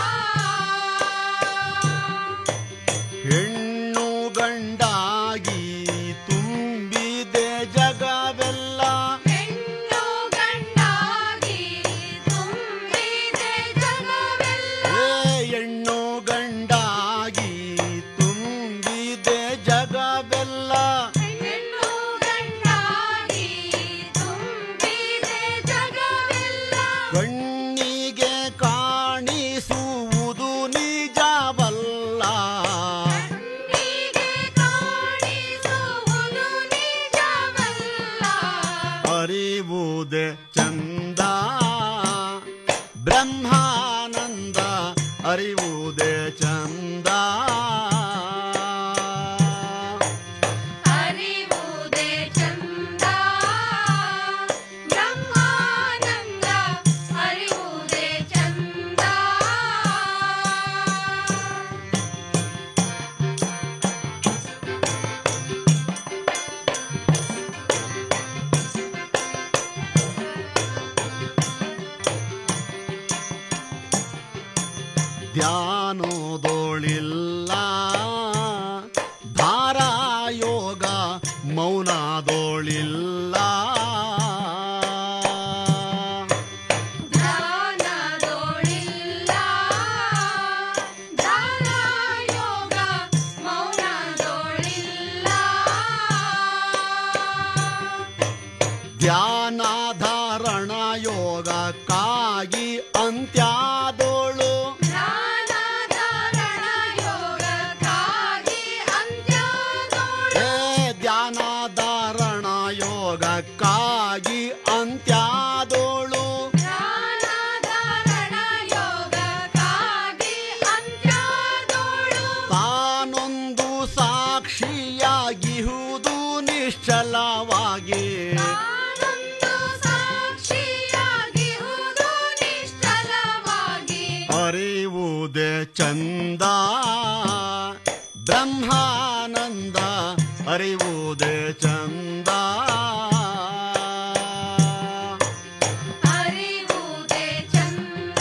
ಹೆಣ್ಣು ಗಂಡಾಗಿ ತುಂಬಿದೆ ಜಗವೆಲ್ಲ ಹೆಣ್ಣು ಗಂಡಾಗಿ ತುಂಬಿದೆ ಜಗವೆಲ್ಲ ಏ ಹೆಣ್ಣು ಗಂಡಾಗಿ ತುಂಬಿದೆ ಜಗವೆಲ್ಲ ಹೆಣ್ಣು ಗಂಡಾಗಿ ತುಂಬಿದೆ ಜಗವೆಲ್ಲ ಕಣ್ಣಿಗೆ ಕಾಣಿಸುವುದು ನಿಜವಲ್ಲ ಕಣ್ಣಿಗೆ ಕಾಣಿಸುವುದು ನಿಜವಲ್ಲ ಅರಿವುದೇ ಚಂದ ಬ್ರಹ್ಮಾನಂದ ಅರಿವುದೇ ಚಂದ ಅರಿವುದೇ ಚಂದ ಬ್ರಹ್ಮಾನಂದ ಅರಿವುದೇ ಚಂದ ಧ್ಯಾನೋದೋಳಿಲ್ಲ ಧಾರಾಯೋಗ ಮೌನದೋಳಿಲ್ಲ ಧ್ಯಾನದೋಳಿಲ್ಲ ಧ್ಯಾನಯೋಗ ಮೌನದೋಳಿಲ್ಲ ಧ್ಯಾನಾಧಾರಣ ಯೋಗಕ್ಕಾಗಿ ಅಂತ್ಯಾದೋಳು ಧ್ಯಾನಧಾರಣ ಯೋಗಕ್ಕಾಗಿ ಅಂತ್ಯದೋಳು ಏ ಧ್ಯಾನಾಧಾರಣ ಯೋಗಕ್ಕಾಗಿ ಅಂತ್ಯಾದೋಳು ಧ್ಯಾನಧಾರಣ ಯೋಗಕ್ಕಾಗಿ ಅಂತ್ಯದೋಳು ತಾನೊಂದು ಸಾಕ್ಷಿಯಾಗಿಹುದು ನಿಶ್ಚಲವಾಗಿ ನಾನೊಂದು ಸಾಕ್ಷಿಯಾಗಿಹುದು ನಿಶ್ಚಲವಾಗಿ ಅರಿವುದೇ ಚಂದ ಬ್ರಹ್ಮಾನಂದ ಅರಿವುದೇ ಚಂದ ಅರಿವುದೇ ಚಂದ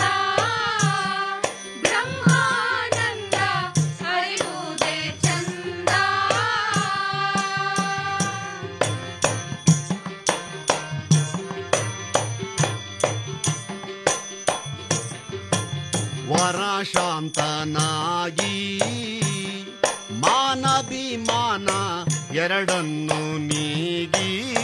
ಬ್ರಹ್ಮಾನಂದ ಅರಿವುದೇ ಚಂದ ವರಶಾಂತನಾಗಿ ಮಾನಭಿಮಾನ ಎರಡನ್ನು ನೀಗಿ